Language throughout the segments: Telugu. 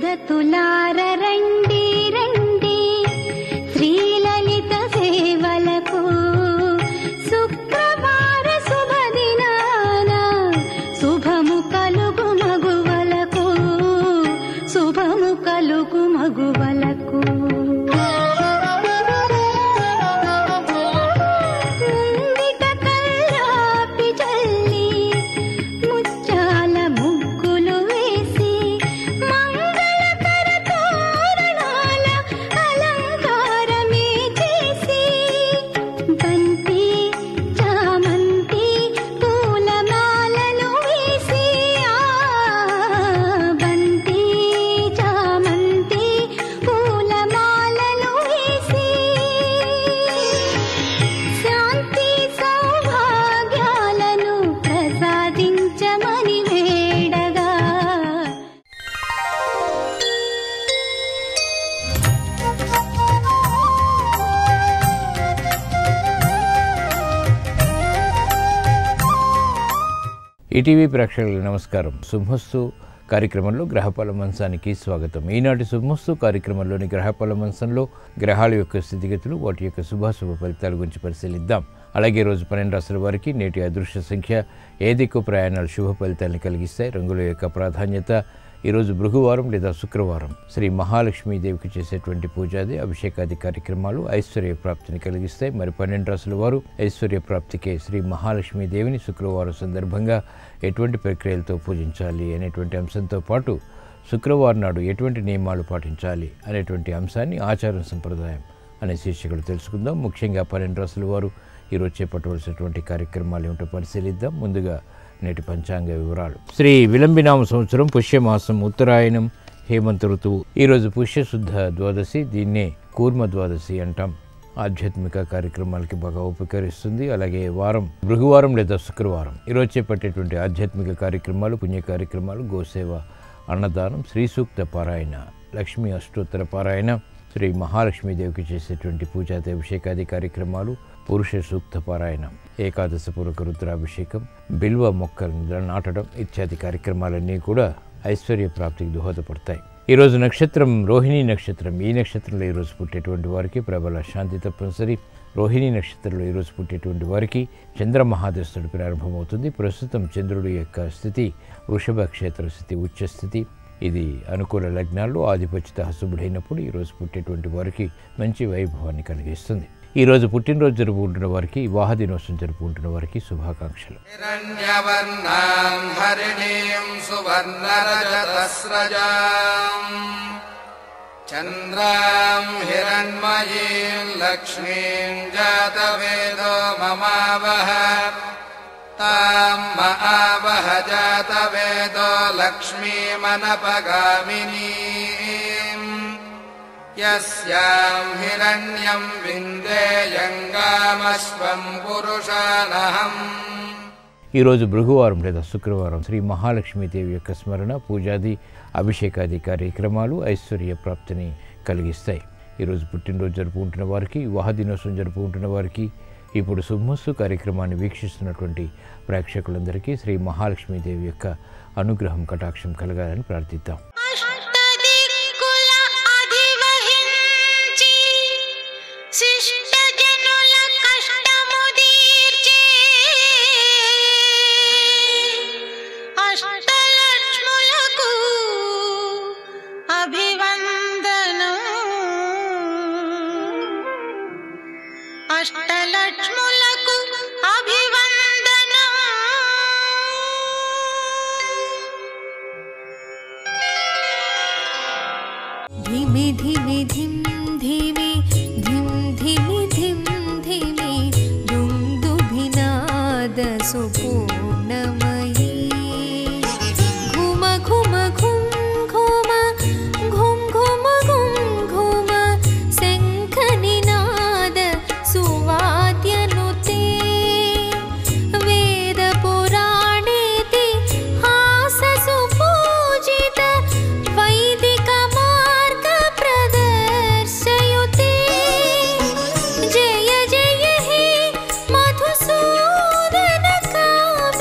సుదతులార రండి రండి శ్రీలలిత సేవలకు శుక్రవార శుభదినాన శుభము కలుగు మగువలకు శుభము కలుగు మగువలకు ముంగిట కల్లాపి చల్లి ముత్యాల ముగ్గులు వేసి మంగళకర తోరణాల అలంకారమే చేసి బంతి చామంతి పూలమాలలు వేసి ఆ బంతి చామంతి పూలమాలలు వేసి శాంతి సౌభాగ్యాలను ప్రసాదించమని వేడగా ఈటీవీ ప్రేక్షకులకు నమస్కారం శుభమస్తు కార్యక్రమంలో గ్రహఫల మంచానికి స్వాగతం ఈనాటి శుభమస్తు కార్యక్రమంలోని గ్రహఫల మంచంలో గ్రహాల యొక్క స్థితిగతులు వాటి యొక్క శుభాశుభ ఫలితాల గురించి పరిశీలిద్దాం అలాగే ఈ రోజు పన్నెండు రాశుల వారికి నేటి అదృశ్య సంఖ్య ఏ దిక్కు ప్రయాణాలు శుభ ఫలితాలను కలిగిస్తాయి రంగుల యొక్క ప్రాధాన్యత ఈరోజు భృగువారం లేదా శుక్రవారం శ్రీ మహాలక్ష్మీదేవికి చేసేటువంటి పూజాది అభిషేకాది కార్యక్రమాలు ఐశ్వర్య ప్రాప్తిని కలిగిస్తాయి మరి పన్నెండు రాసుల వారు ఐశ్వర్య ప్రాప్తికే శ్రీ మహాలక్ష్మీదేవిని శుక్రవారం సందర్భంగా ఎటువంటి ప్రక్రియలతో పూజించాలి అనేటువంటి అంశంతో పాటు శుక్రవారం నాడు ఎటువంటి నియమాలు పాటించాలి అనేటువంటి అంశాన్ని ఆచారం సంప్రదాయం అనే శీర్షికలు తెలుసుకుందాం ముఖ్యంగా పన్నెండు రాసుల వారు ఈరోజు చేపట్టవలసినటువంటి కార్యక్రమాలు ఏమిటో పరిశీలిద్దాం ముందుగా నేటి పంచాంగ వివరాలు శ్రీ విలంబినామ సంవత్సరం పుష్యమాసం ఉత్తరాయణం హేమంత ఋతువు ఈరోజు పుష్యశుద్ధ ద్వాదశి దీన్నే కూర్మ ద్వాదశి అంటాం ఆధ్యాత్మిక కార్యక్రమాలకి బాగా ఉపకరిస్తుంది అలాగే వారం భృగువారం లేదా శుక్రవారం ఈరోజు చేపట్టేటువంటి ఆధ్యాత్మిక కార్యక్రమాలు పుణ్య కార్యక్రమాలు గోసేవ అన్నదానం శ్రీ సూక్త పారాయణ లక్ష్మీ అష్టోత్తర పారాయణ శ్రీ మహాలక్ష్మీదేవికి చేసేటువంటి పూజాది అభిషేకాది కార్యక్రమాలు పురుష సూక్త పారాయణం ఏకాదశ పూర్వక రుద్రాభిషేకం బిల్వ మొక్కలు నాటడం ఇత్యాది కార్యక్రమాలన్నీ కూడా ఐశ్వర్య ప్రాప్తికి దోహదపడతాయి ఈరోజు నక్షత్రం రోహిణీ నక్షత్రం ఈ నక్షత్రంలో ఈరోజు పుట్టేటువంటి వారికి ప్రబల శాంతి తప్పనిసరి రోహిణీ నక్షత్రంలో ఈరోజు పుట్టేటువంటి వారికి చంద్ర మహాదశుడు ప్రారంభమవుతుంది ప్రస్తుతం చంద్రుడి యొక్క స్థితి వృషభ క్షేత్ర స్థితి ఉచ్చ స్థితి ఇది అనుకూల లగ్నాల్లో ఆధిపత్యత హసుబుడైనప్పుడు ఈరోజు పుట్టేటువంటి వారికి మంచి వైభవాన్ని కలిగిస్తుంది ఈరోజు పుట్టినరోజు జరుపుకుంటున్న వారికి వివాహ దినోత్సవం జరుపుకుంటున్న వారికి శుభాకాంక్షలు हिरण्यवर्णाम् हरिणीम् सुवर्णरजतस्रजाम् चन्द्राम् हिरण्मयीम् लक्ष्मीम् जातवेदो ममावह ताम् म आवह जातवेदो लक्ष्मीमनपगामिनीम् यस्याम् हिरण्यम् विन्देयङ्गामश्वम् पुरुषानहम् ఈరోజు భృగువారం లేదా శుక్రవారం శ్రీ మహాలక్ష్మీదేవి యొక్క స్మరణ పూజాది అభిషేకాది కార్యక్రమాలు ఐశ్వర్య ప్రాప్తిని కలిగిస్తాయి ఈరోజు పుట్టినరోజు జరుపుకుంటున్న వారికి వివాహ దినోత్సవం జరుపుకుంటున్న వారికి ఇప్పుడు శుభమస్సు కార్యక్రమాన్ని వీక్షిస్తున్నటువంటి ప్రేక్షకులందరికీ శ్రీ మహాలక్ష్మీదేవి యొక్క అనుగ్రహం కటాక్షం కలగాలని ప్రార్థిద్దాం అష్టదిక్కుల అధివహించి శిష్టజనుల కష్టము తీర్చే అష్టలక్ష్ములకు అభివందనం అష్టలక్ష్ములకు అభివందనం धिमि धिमि धिं धिमि धिं धिमि धिं धिमि दुन्दुभिनादसुपूर्णमयी घुम घुम घुं घुम घुं घुम घुं घुम शङ्खनिनाद सुवाद्यनुते वेदपुराणेति हाससुपूजित वैदिकमार्गप्रदर्शयुते जय जय हे मधुसूदनकाव्यगायिनी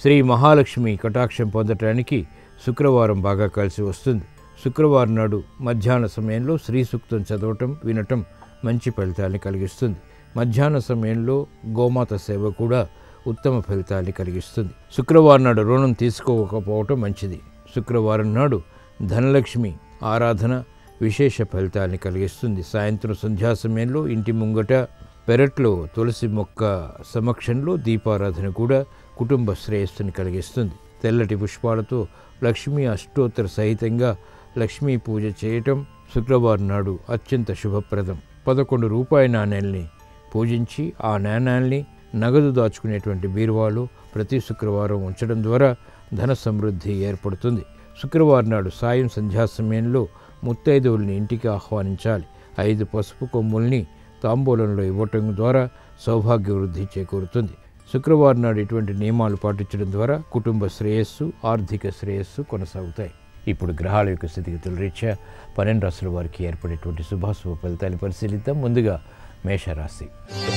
శ్రీ మహాలక్ష్మి కటాక్షం పొందటానికి శుక్రవారం బాగా కలిసి వస్తుంది శుక్రవారం నాడు మధ్యాహ్న సమయంలో శ్రీ సూక్తం చదవటం వినటం మంచి ఫలితాన్ని కలిగిస్తుంది మధ్యాహ్న సమయంలో గోమాత సేవ కూడా ఉత్తమ ఫలితాన్ని కలిగిస్తుంది శుక్రవారం నాడు రుణం తీసుకోకపోవటం మంచిది శుక్రవారం నాడు ధనలక్ష్మి ఆరాధన విశేష ఫలితాన్ని కలిగిస్తుంది సాయంత్రం సంధ్యా సమయంలో ఇంటి ముంగట పెరట్లో తులసి మొక్క సమక్షంలో దీపారాధన కూడా కుటుంబ శ్రేయస్సుని కలిగిస్తుంది తెల్లటి పుష్పాలతో లక్ష్మీ అష్టోత్తర సహితంగా లక్ష్మీ పూజ చేయటం శుక్రవారం నాడు అత్యంత శుభప్రదం పదకొండు రూపాయి నాణేల్ని పూజించి ఆ నాణ్యాల్ని నగదు దాచుకునేటువంటి బీరువాలో ప్రతి శుక్రవారం ఉంచడం ద్వారా ధన సమృద్ధి ఏర్పడుతుంది శుక్రవారం నాడు సాయం సంధ్యా సమయంలో ముత్తైదువుల్ని ఇంటికి ఆహ్వానించాలి ఐదు పసుపు కొమ్ముల్ని తాంబూలంలో ఇవ్వటం ద్వారా సౌభాగ్య వృద్ధి చేకూరుతుంది శుక్రవారం నాడు ఇటువంటి నియమాలు పాటించడం ద్వారా కుటుంబ శ్రేయస్సు ఆర్థిక శ్రేయస్సు కొనసాగుతాయి ఇప్పుడు గ్రహాల యొక్క స్థితిగతుల రీత్యా పన్నెండు రాసుల వారికి ఏర్పడేటువంటి శుభాశుభ ఫలితాన్ని పరిశీలిద్దాం ముందుగా మేషరాశి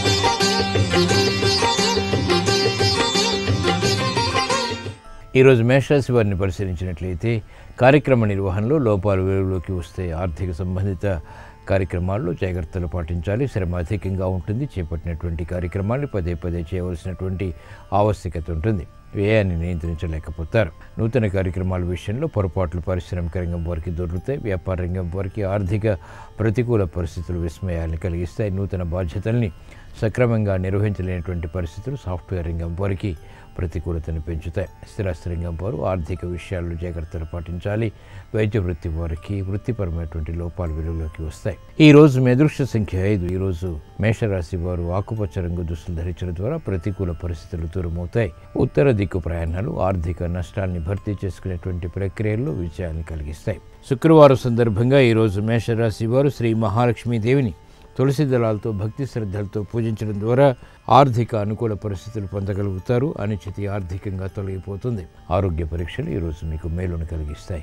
ఈరోజు మేషరాశి వారిని పరిశీలించినట్లయితే కార్యక్రమ నిర్వహణలో లోపాలు వెలుగులోకి వస్తే ఆర్థిక సంబంధిత కార్యక్రమాల్లో జాగ్రత్తలు పాటించాలి శ్రమ అధికంగా ఉంటుంది చేపట్టినటువంటి కార్యక్రమాన్ని పదే పదే చేయవలసినటువంటి ఆవశ్యకత ఉంటుంది వ్యయాన్ని నియంత్రించలేకపోతారు నూతన కార్యక్రమాల విషయంలో పొరపాట్లు పారిశ్రామిక రంగం వారికి దొరుకుతాయి వ్యాపార రంగం వారికి ఆర్థిక ప్రతికూల పరిస్థితులు విస్మయాన్ని కలిగిస్తాయి నూతన బాధ్యతల్ని సక్రమంగా నిర్వహించలేనటువంటి పరిస్థితులు సాఫ్ట్వేర్ రంగం వారికి ప్రతికూలతను పెంచుతాయి స్థిరాస్తి రంగం వారు ఆర్థిక విషయాల్లో జాగ్రత్తలు పాటించాలి వైద్య వృత్తి వారికి వృత్తిపరమైనటువంటి లోపాలు వెలుగులోకి వస్తాయి ఈ రోజు మీ అదృష్ట సంఖ్య ఐదు ఈ రోజు మేషరాశి వారు ఆకుపచ్చ రంగు దుస్తులు ధరించడం ద్వారా ప్రతికూల పరిస్థితులు దూరమవుతాయి ఉత్తర దిక్కు ప్రయాణాలు ఆర్థిక నష్టాన్ని భర్తీ చేసుకునేటువంటి ప్రక్రియల్లో విజయాన్ని కలిగిస్తాయి శుక్రవారం సందర్భంగా ఈ రోజు మేషరాశి వారు శ్రీ మహాలక్ష్మీదేవిని తులసి దళాలతో భక్తి శ్రద్ధలతో పూజించడం ద్వారా ఆర్థిక అనుకూల పరిస్థితులు పొందగలుగుతారు అనిశ్చితి ఆర్థికంగా తొలగిపోతుంది ఆరోగ్య పరీక్షలు ఈరోజు మీకు మేలును కలిగిస్తాయి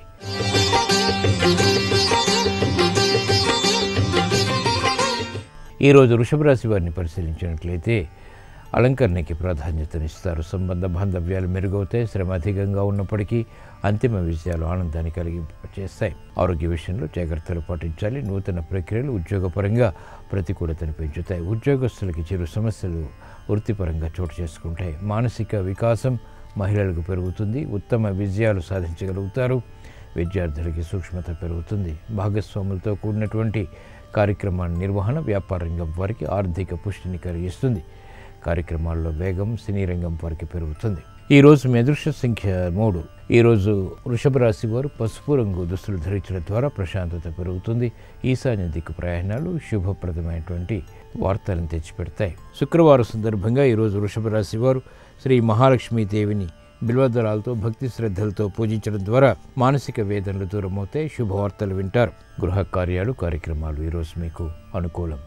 ఈరోజు వృషభ రాశి వారిని పరిశీలించినట్లయితే అలంకరణకి ప్రాధాన్యతనిస్తారు సంబంధ బాంధవ్యాలు మెరుగవుతాయి శ్రమ అధికంగా ఉన్నప్పటికీ అంతిమ విజయాలు ఆనందాన్ని కలిగి చేస్తాయి ఆరోగ్య విషయంలో జాగ్రత్తలు పాటించాలి నూతన ప్రక్రియలు ఉద్యోగపరంగా ప్రతికూలతను పెంచుతాయి ఉద్యోగస్తులకి చిరు సమస్యలు వృత్తిపరంగా చోటు చేసుకుంటాయి మానసిక వికాసం మహిళలకు పెరుగుతుంది ఉత్తమ విజయాలు సాధించగలుగుతారు విద్యార్థులకి సూక్ష్మత పెరుగుతుంది భాగస్వాములతో కూడినటువంటి కార్యక్రమాల నిర్వహణ వ్యాపార రంగం వారికి ఆర్థిక పుష్టిని కలిగిస్తుంది కార్యక్రమాల్లో వేగం సినీ రంగం వారికి పెరుగుతుంది ఈ రోజు మీ అదృష్ట సంఖ్య మూడు ఈరోజు వృషభ రాశి వారు పసుపు రంగు దుస్తులు ధరించడం ద్వారా ప్రశాంతత పెరుగుతుంది ఈశాన్య దిక్కు ప్రయాణాలు శుభప్రదమైనటువంటి వార్తలను తెచ్చిపెడతాయి శుక్రవారం సందర్భంగా ఈరోజు వృషభ రాశి వారు శ్రీ మహాలక్ష్మీ దేవిని బిల్వదళాలతో భక్తి శ్రద్ధలతో పూజించడం ద్వారా మానసిక వేదనలు దూరమవుతాయి శుభవార్తలు వింటారు గృహ కార్యాలు కార్యక్రమాలు ఈరోజు మీకు అనుకూలం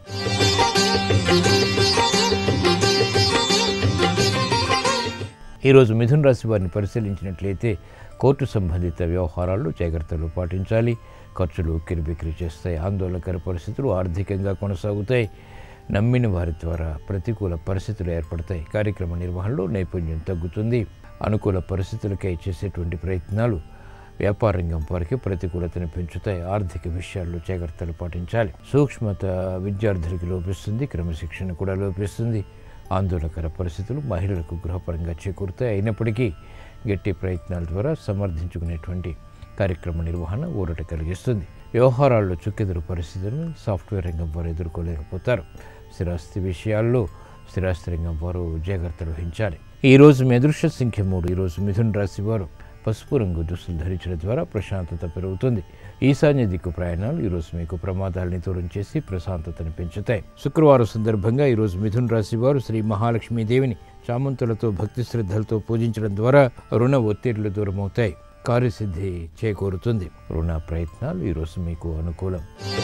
ఈరోజు మిథున రాశి వారిని పరిశీలించినట్లయితే కోర్టు సంబంధిత వ్యవహారాల్లో జాగ్రత్తలు పాటించాలి ఖర్చులు కిరిబిక్రి చేస్తాయి ఆందోళనకర పరిస్థితులు ఆర్థికంగా కొనసాగుతాయి నమ్మిన వారి ద్వారా ప్రతికూల పరిస్థితులు ఏర్పడతాయి కార్యక్రమ నిర్వహణలో నైపుణ్యం తగ్గుతుంది అనుకూల పరిస్థితులకై చేసేటువంటి ప్రయత్నాలు వ్యాపార రంగం వారికి ప్రతికూలతను పెంచుతాయి ఆర్థిక విషయాల్లో జాగ్రత్తలు పాటించాలి సూక్ష్మత విద్యార్థులకి లోపిస్తుంది క్రమశిక్షణ కూడా లోపిస్తుంది ఆందోళనకర పరిస్థితులు మహిళలకు గృహపరంగా చేకూరుతాయి అయినప్పటికీ గట్టి ప్రయత్నాల ద్వారా సమర్థించుకునేటువంటి కార్యక్రమ నిర్వహణ ఊరట కలిగిస్తుంది వ్యవహారాల్లో చుక్కెదురు పరిస్థితులను సాఫ్ట్వేర్ రంగం వారు ఎదుర్కోలేకపోతారు స్థిరాస్తి విషయాల్లో స్థిరాస్తి రంగం వారు జాగ్రత్తలు వహించాలి ఈరోజు మీ అదృష్ట సంఖ్య మూడు ఈరోజు మిథున రాశి వారు పసుపు రంగు దుస్తులు ధరించడం ద్వారా ప్రశాంతత పెరుగుతుంది ఈశాన్య దిక్కు ప్రయాణాలు ఈరోజు మీకు ప్రమాదాలని దూరం చేసి ప్రశాంతతను పెంచుతాయి శుక్రవారం సందర్భంగా ఈరోజు మిథున రాశి వారు శ్రీ మహాలక్ష్మీ దేవిని చామంతులతో భక్తి శ్రద్ధలతో పూజించడం ద్వారా రుణ ఒత్తిళ్లు దూరమవుతాయి కార్యసిద్ధి చేకూరుతుంది రుణ ప్రయత్నాలు ఈరోజు మీకు అనుకూలం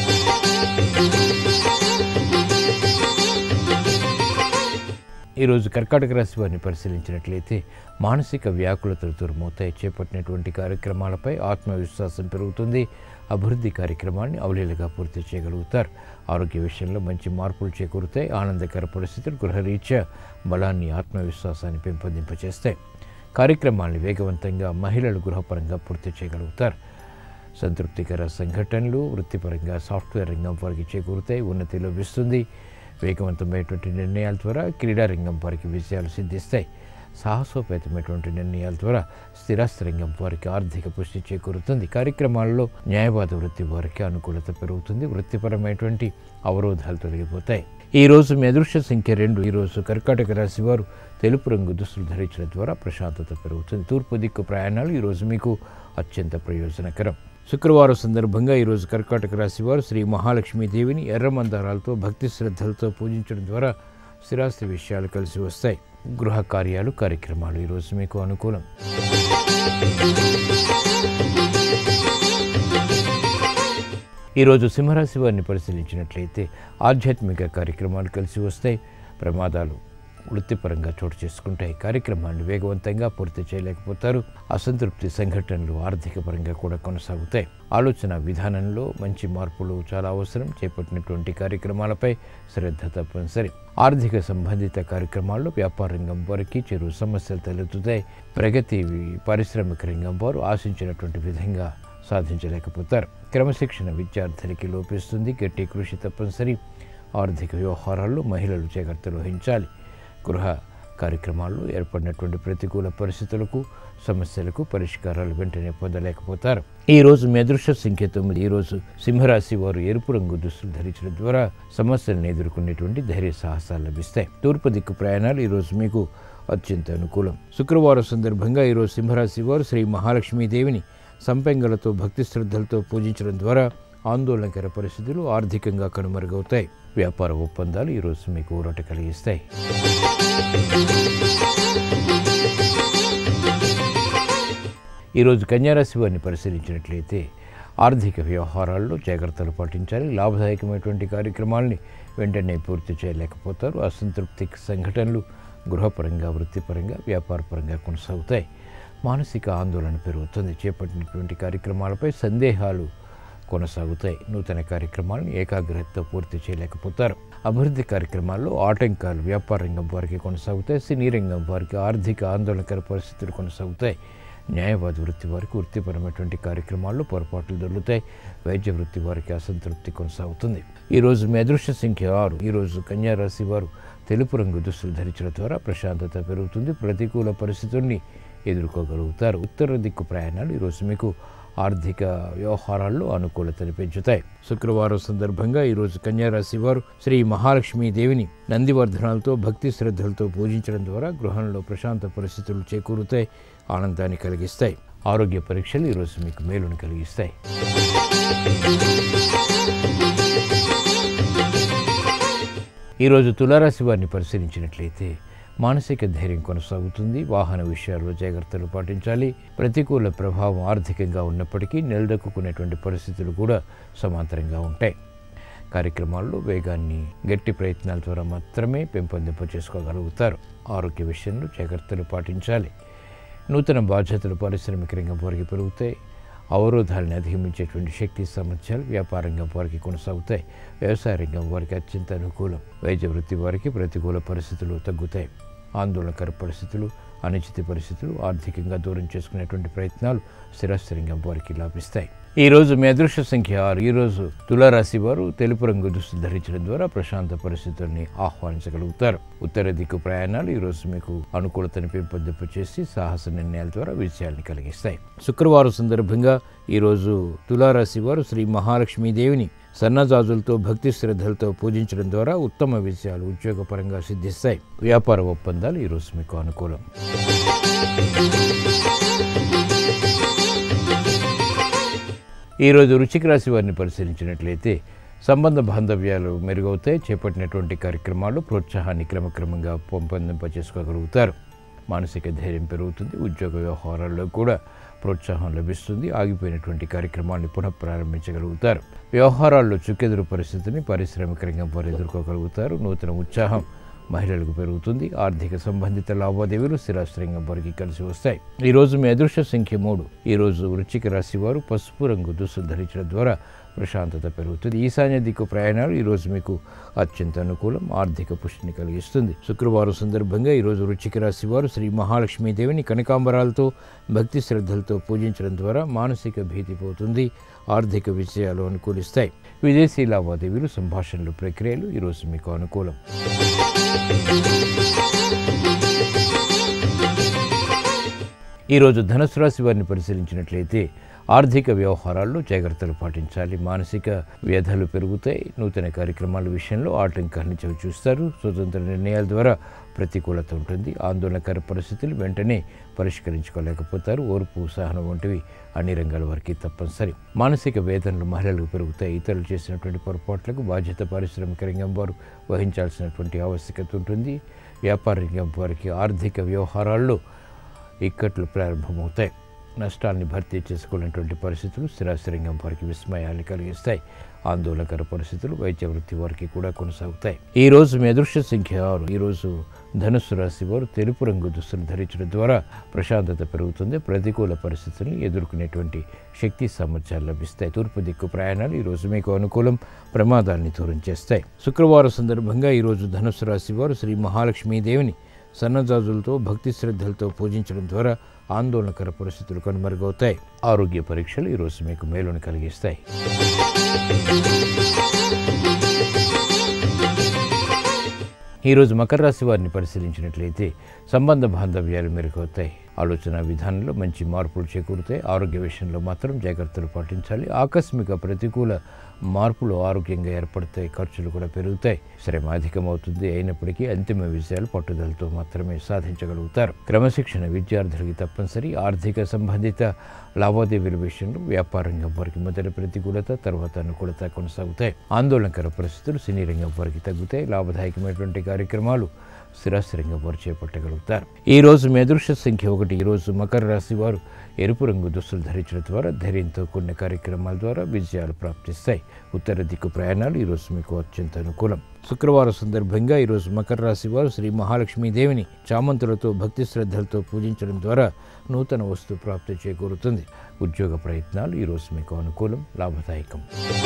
ఈరోజు కర్కాటక రాశి వారిని పరిశీలించినట్లయితే మానసిక వ్యాకులతలు దూరమవుతాయి చేపట్టినటువంటి కార్యక్రమాలపై ఆత్మవిశ్వాసం పెరుగుతుంది అభివృద్ధి కార్యక్రమాన్ని అవలీలగా పూర్తి చేయగలుగుతారు ఆరోగ్య విషయంలో మంచి మార్పులు చేకూరుతాయి ఆనందకర పరిస్థితులు గృహరీత్యా బలాన్ని ఆత్మవిశ్వాసాన్ని పెంపొందింపచేస్తాయి కార్యక్రమాల్ని వేగవంతంగా మహిళలు గృహపరంగా పూర్తి చేయగలుగుతారు సంతృప్తికర సంఘటనలు వృత్తిపరంగా సాఫ్ట్వేర్ రంగం వారికి చేకూరుతాయి ఉన్నతి లభిస్తుంది వేగవంతమైనటువంటి నిర్ణయాల ద్వారా క్రీడా రంగం వారికి విజయాలు సిద్ధిస్తాయి సాహసోపేతమైనటువంటి నిర్ణయాల ద్వారా స్థిరాస్తి రంగం వారికి ఆర్థిక పుష్టి చేకూరుతుంది కార్యక్రమాల్లో న్యాయవాద వృత్తి వారికి అనుకూలత పెరుగుతుంది వృత్తిపరమైనటువంటి అవరోధాలు తొలగిపోతాయి ఈ రోజు మీ అదృష్ట సంఖ్య రెండు ఈ రోజు కర్కాటక రాశి వారు తెలుపు రంగు దుస్తులు ధరించడం ద్వారా ప్రశాంతత పెరుగుతుంది తూర్పు దిక్కు ప్రయాణాలు ఈ రోజు మీకు అత్యంత ప్రయోజనకరం శుక్రవారం సందర్భంగా ఈరోజు కర్కాటక రాశి వారు శ్రీ మహాలక్ష్మీదేవిని ఎర్రమందారాలతో భక్తి శ్రద్ధలతో పూజించడం ద్వారా స్థిరాస్తి విషయాలు కలిసి వస్తాయి గృహ కార్యాలు కార్యక్రమాలు ఈరోజు మీకు అనుకూలం ఈరోజు సింహరాశి వారిని పరిశీలించినట్లయితే ఆధ్యాత్మిక కార్యక్రమాలు కలిసి వస్తాయి ప్రమాదాలు వృత్తిపరంగా చోటు చేసుకుంటాయి కార్యక్రమాన్ని వేగవంతంగా పూర్తి చేయలేకపోతారు అసంతృప్తి సంఘటనలు ఆర్థిక పరంగా కూడా కొనసాగుతాయి ఆలోచన విధానంలో మంచి మార్పులు చాలా అవసరం చేపట్టినటువంటి కార్యక్రమాలపై శ్రద్ధ తప్పనిసరి ఆర్థిక సంబంధిత కార్యక్రమాల్లో వ్యాపార రంగం వారికి చెరువు సమస్యలు తలెత్తుతాయి ప్రగతి పారిశ్రామిక రంగం వారు ఆశించినటువంటి విధంగా సాధించలేకపోతారు క్రమశిక్షణ విద్యార్థులకి లోపిస్తుంది గట్టి కృషి తప్పనిసరి ఆర్థిక వ్యవహారాల్లో మహిళలు జాగ్రత్తలు వహించాలి గృహ కార్యక్రమాల్లో ఏర్పడినటువంటి ప్రతికూల పరిస్థితులకు సమస్యలకు పరిష్కారాలు వెంటనే పొందలేకపోతారు ఈ రోజు మీ అదృష్ట సంఖ్య తొమ్మిది ఈ రోజు సింహరాశి వారు ఎరుపు రంగు దుస్తులు ధరించడం ద్వారా సమస్యలను ఎదుర్కొనేటువంటి ధైర్య సాహసాలు లభిస్తాయి తూర్పు దిక్కు ప్రయాణాలు ఈ రోజు మీకు అత్యంత అనుకూలం శుక్రవారం సందర్భంగా ఈరోజు సింహరాశి వారు శ్రీ మహాలక్ష్మీదేవిని సంపెంగలతో భక్తి శ్రద్ధలతో పూజించడం ద్వారా ఆందోళనకర పరిస్థితులు ఆర్థికంగా కనుమరుగవుతాయి వ్యాపార ఒప్పందాలు ఈరోజు మీకు ఊరట కలిగిస్తాయి ఈరోజు కన్యారాశి వారిని పరిశీలించినట్లయితే ఆర్థిక వ్యవహారాల్లో జాగ్రత్తలు పాటించాలి లాభదాయకమైనటువంటి కార్యక్రమాల్ని వెంటనే పూర్తి చేయలేకపోతారు అసంతృప్తి సంఘటనలు గృహపరంగా వృత్తిపరంగా వ్యాపారపరంగా కొనసాగుతాయి మానసిక ఆందోళన పెరుగుతుంది చేపట్టినటువంటి కార్యక్రమాలపై సందేహాలు కొనసాగుతాయి నూతన కార్యక్రమాలను ఏకాగ్రతతో పూర్తి చేయలేకపోతారు అభివృద్ధి కార్యక్రమాల్లో ఆటంకాలు వ్యాపార రంగం వారికి కొనసాగుతాయి సినీ రంగం వారికి ఆర్థిక ఆందోళనకర పరిస్థితులు కొనసాగుతాయి న్యాయవాద వృత్తి వారికి వృత్తిపరమైనటువంటి కార్యక్రమాల్లో పొరపాట్లు దొరుకుతాయి వైద్య వృత్తి వారికి అసంతృప్తి కొనసాగుతుంది ఈరోజు మీ అదృష్ట సంఖ్య ఆరు ఈరోజు కన్యా రాశి వారు తెలుపు రంగు దుస్తులు ధరించడం ద్వారా ప్రశాంతత పెరుగుతుంది ప్రతికూల పరిస్థితుల్ని ఎదుర్కోగలుగుతారు ఉత్తర దిక్కు ప్రయాణాలు ఈరోజు మీకు ఆర్థిక వ్యవహారాల్లో అనుకూలతను పెంచుతాయి శుక్రవారం సందర్భంగా ఈరోజు కన్యారాశి వారు శ్రీ మహాలక్ష్మీ దేవిని నందివర్ధనాలతో భక్తి శ్రద్ధలతో పూజించడం ద్వారా గృహంలో ప్రశాంత పరిస్థితులు చేకూరుతాయి ఆనందాన్ని కలిగిస్తాయి ఆరోగ్య పరీక్షలు ఈరోజు మీకు మేలును కలిగిస్తాయి ఈరోజు తులారాశి వారిని పరిశీలించినట్లయితే మానసిక ధైర్యం కొనసాగుతుంది వాహన విషయాల్లో జాగ్రత్తలు పాటించాలి ప్రతికూల ప్రభావం ఆర్థికంగా ఉన్నప్పటికీ నిలదొక్కునేటువంటి పరిస్థితులు కూడా సమాంతరంగా ఉంటాయి కార్యక్రమాల్లో వేగాన్ని గట్టి ప్రయత్నాల ద్వారా మాత్రమే పెంపొందింప చేసుకోగలుగుతారు ఆరోగ్య విషయంలో జాగ్రత్తలు పాటించాలి నూతన బాధ్యతలు పారిశ్రామిక రంగం వారికి పెరుగుతాయి అవరోధాలను అధిగమించేటువంటి శక్తి సామర్థ్యాలు వ్యాపార రంగం వారికి కొనసాగుతాయి వ్యవసాయ రంగం వారికి అత్యంత అనుకూలం వైద్య వృత్తి వారికి ప్రతికూల పరిస్థితులు తగ్గుతాయి ఆందోళనకర పరిస్థితులు అనిశ్చిత పరిస్థితులు ఆర్థికంగా దూరం చేసుకునేటువంటి ప్రయత్నాలు స్థిరస్థిరంగా వారికి లాభిస్తాయి ఈ రోజు మీ అదృష్ట సంఖ్య ఆరు ఈ రోజు తులారాశి వారు తెలుపు రంగు దుస్తులు ధరించడం ద్వారా ప్రశాంత పరిస్థితుల్ని ఆహ్వానించగలుగుతారు ఉత్తర దిక్కు ప్రయాణాలు ఈ రోజు మీకు అనుకూలతను పెంపొందింపు చేసి సాహస నిర్ణయాల ద్వారా విజయాల్ని కలిగిస్తాయి శుక్రవారం సందర్భంగా ఈ రోజు తులారాశి వారు శ్రీ మహాలక్ష్మీదేవిని సన్నజాజులతో భక్తి శ్రద్ధలతో పూజించడం ద్వారా ఉత్తమ విజయాలు ఉద్యోగపరంగా సిద్ధిస్తాయి వ్యాపార ఒప్పందాలు ఈరోజు మీకు అనుకూలం ఈరోజు రుచిక రాశి వారిని పరిశీలించినట్లయితే సంబంధ బాంధవ్యాలు మెరుగవుతాయి చేపట్టినటువంటి కార్యక్రమాలు ప్రోత్సాహాన్ని క్రమక్రమంగా పెంపొందింప చేసుకోగలుగుతారు మానసిక ధైర్యం పెరుగుతుంది ఉద్యోగ వ్యవహారాల్లో కూడా ప్రోత్సాహం లభిస్తుంది ఆగిపోయినటువంటి కార్యక్రమాన్ని పునః ప్రారంభించగలుగుతారు వ్యవహారాల్లో చుక్కెదురు పరిస్థితిని పారిశ్రామిక రంగం వారు ఎదుర్కోగలుగుతారు నూతన ఉత్సాహం మహిళలకు పెరుగుతుంది ఆర్థిక సంబంధిత లావాదేవీలు స్థిరాస్త్రంగం వారికి కలిసి వస్తాయి ఈ రోజు మీ అదృష్ట సంఖ్య మూడు ఈ రోజు వృశ్చిక రాశి వారు పసుపు రంగు దుస్తులు ధరించడం ద్వారా ప్రశాంతత పెరుగుతుంది ఈశాన్య దిక్కు ప్రయాణాలు ఈరోజు మీకు అత్యంత అనుకూలం ఆర్థిక పుష్టిని కలిగిస్తుంది శుక్రవారం సందర్భంగా ఈరోజు వృశ్చిక రాశి వారు శ్రీ మహాలక్ష్మీదేవిని కనకాంబరాలతో భక్తి శ్రద్ధలతో పూజించడం ద్వారా మానసిక భీతి పోతుంది ఆర్థిక విజయాలు అనుకూలిస్తాయి విదేశీ లావాదేవీలు సంభాషణలు ప్రక్రియలు ఈరోజు మీకు అనుకూలం ఈరోజు ధనుసు రాశి వారిని పరిశీలించినట్లయితే ఆర్థిక వ్యవహారాల్లో జాగ్రత్తలు పాటించాలి మానసిక వ్యధలు పెరుగుతాయి నూతన కార్యక్రమాల విషయంలో ఆటంకాన్ని చవి చూస్తారు స్వతంత్ర నిర్ణయాల ద్వారా ప్రతికూలత ఉంటుంది ఆందోళనకర పరిస్థితులు వెంటనే పరిష్కరించుకోలేకపోతారు ఓర్పు సహనం వంటివి అన్ని రంగాల వారికి తప్పనిసరి మానసిక వేదనలు మహిళలకు పెరుగుతాయి ఇతరులు చేసినటువంటి పొరపాట్లకు బాధ్యత పారిశ్రామిక రంగం వారు వహించాల్సినటువంటి ఆవశ్యకత ఉంటుంది వ్యాపార రంగం వారికి ఆర్థిక వ్యవహారాల్లో ఇక్కట్లు ప్రారంభమవుతాయి నష్టాల్ని భర్తీ చేసుకోలేనటువంటి పరిస్థితులు స్థిరాస్తి రంగం వారికి విస్మయాన్ని కలిగిస్తాయి ఆందోళనకర పరిస్థితులు వైద్య వృత్తి వారికి కూడా కొనసాగుతాయి ఈ రోజు మీ అదృష్ట సంఖ్య ఆరు ఈ రోజు ధనుస్సు రాశి వారు తెలుపు రంగు దుస్తులు ధరించడం ద్వారా ప్రశాంతత పెరుగుతుంది ప్రతికూల పరిస్థితులను ఎదుర్కొనేటువంటి శక్తి సామర్థ్యాలు లభిస్తాయి తూర్పు దిక్కు ప్రయాణాలు ఈ రోజు మీకు అనుకూలం ప్రమాదాన్ని దూరం చేస్తాయి శుక్రవారం సందర్భంగా ఈ రోజు ధనుస్సు రాశి వారు శ్రీ మహాలక్ష్మీదేవిని సన్నజాజులతో భక్తి శ్రద్ధలతో పూజించడం ద్వారా ఆందోళనకర పరిస్థితులు కనుమరుగవుతాయి ఆరోగ్య పరీక్షలు ఈరోజు మీకు మేలుని కలిగిస్తాయి ఈరోజు మకర రాశి వారిని పరిశీలించినట్లయితే సంబంధ బాంధవ్యాలు మెరుగవుతాయి ఆలోచన విధానంలో మంచి మార్పులు చేకూరుతాయి ఆరోగ్య విషయంలో మాత్రం జాగ్రత్తలు పాటించాలి ఆకస్మిక ప్రతికూల మార్పులు ఆరోగ్యంగా ఏర్పడతాయి ఖర్చులు కూడా పెరుగుతాయి శ్రమ అధికమవుతుంది అయినప్పటికీ అంతిమ విజయాలు పట్టుదలతో మాత్రమే సాధించగలుగుతారు క్రమశిక్షణ విద్యార్థులకి తప్పనిసరి ఆర్థిక సంబంధిత లావాదేవీల విషయంలో వ్యాపార రంగం వారికి మొదటి ప్రతికూలత తర్వాత అనుకూలత కొనసాగుతాయి ఆందోళనకర పరిస్థితులు సినీ రంగం వారికి తగ్గుతాయి లాభదాయకమైనటువంటి కార్యక్రమాలు స్థిరాస్థిరంగా వారు చేపట్టగలుగుతారు ఈ రోజు మీ అదృష్ట సంఖ్య ఒకటి ఈ రోజు మకర రాశి వారు ఎరుపు రంగు దుస్తులు ధరించడం ద్వారా ధైర్యంతో కూడిన కార్యక్రమాల ద్వారా విజయాలు ప్రాప్తిస్తాయి ఉత్తర దిక్కు ప్రయాణాలు ఈరోజు మీకు అత్యంత అనుకూలం శుక్రవారం సందర్భంగా ఈరోజు మకర రాశి వారు శ్రీ మహాలక్ష్మీదేవిని చామంతులతో భక్తి శ్రద్ధలతో పూజించడం ద్వారా నూతన వస్తు ప్రాప్తి చేకూరుతుంది ఉద్యోగ ప్రయత్నాలు ఈరోజు మీకు అనుకూలం లాభదాయకం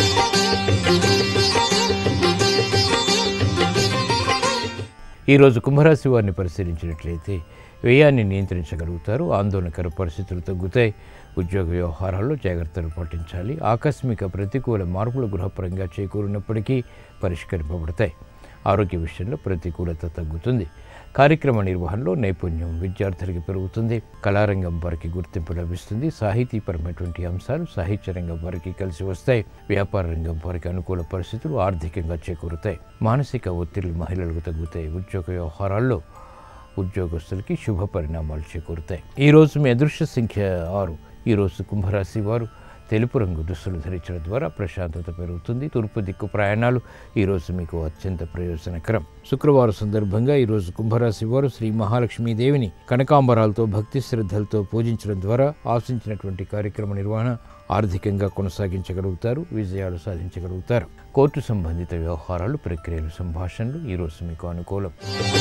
ఈరోజు కుంభరాశి వారిని పరిశీలించినట్లయితే వ్యయాన్ని నియంత్రించగలుగుతారు ఆందోళనకర పరిస్థితులు తగ్గుతాయి ఉద్యోగ వ్యవహారాల్లో జాగ్రత్తలు పాటించాలి ఆకస్మిక ప్రతికూల మార్పులు గృహపరంగా చేకూరినప్పటికీ పరిష్కరింపబడతాయి ఆరోగ్య విషయంలో ప్రతికూలత తగ్గుతుంది కార్యక్రమ నిర్వహణలో నైపుణ్యం విద్యార్థులకి పెరుగుతుంది కళారంగం వారికి గుర్తింపు లభిస్తుంది సాహితీపరమైనటువంటి అంశాలు సాహిత్య రంగం వారికి కలిసి వస్తాయి వ్యాపార రంగం వారికి అనుకూల పరిస్థితులు ఆర్థికంగా చేకూరుతాయి మానసిక ఒత్తిడి మహిళలకు తగ్గుతాయి ఉద్యోగ వ్యవహారాల్లో ఉద్యోగస్తులకి శుభ పరిణామాలు చేకూరుతాయి ఈరోజు మీ అదృష్ట సంఖ్య ఆరు ఈరోజు కుంభరాశి వారు తెలుపు రంగు దుస్తులు ధరించడం ద్వారా ప్రశాంతత పెరుగుతుంది తూర్పు దిక్కు ప్రయాణాలు ఈరోజు మీకు అత్యంత ప్రయోజనకరం శుక్రవారం సందర్భంగా ఈరోజు కుంభరాశి వారు శ్రీ మహాలక్ష్మీదేవిని కనకాంబరాలతో భక్తి శ్రద్ధలతో పూజించడం ద్వారా ఆశించినటువంటి కార్యక్రమ నిర్వహణ ఆర్థికంగా కొనసాగించగలుగుతారు విజయాలు సాధించగలుగుతారు కోర్టు సంబంధిత వ్యవహారాలు ప్రక్రియలు సంభాషణలు ఈరోజు మీకు అనుకూలం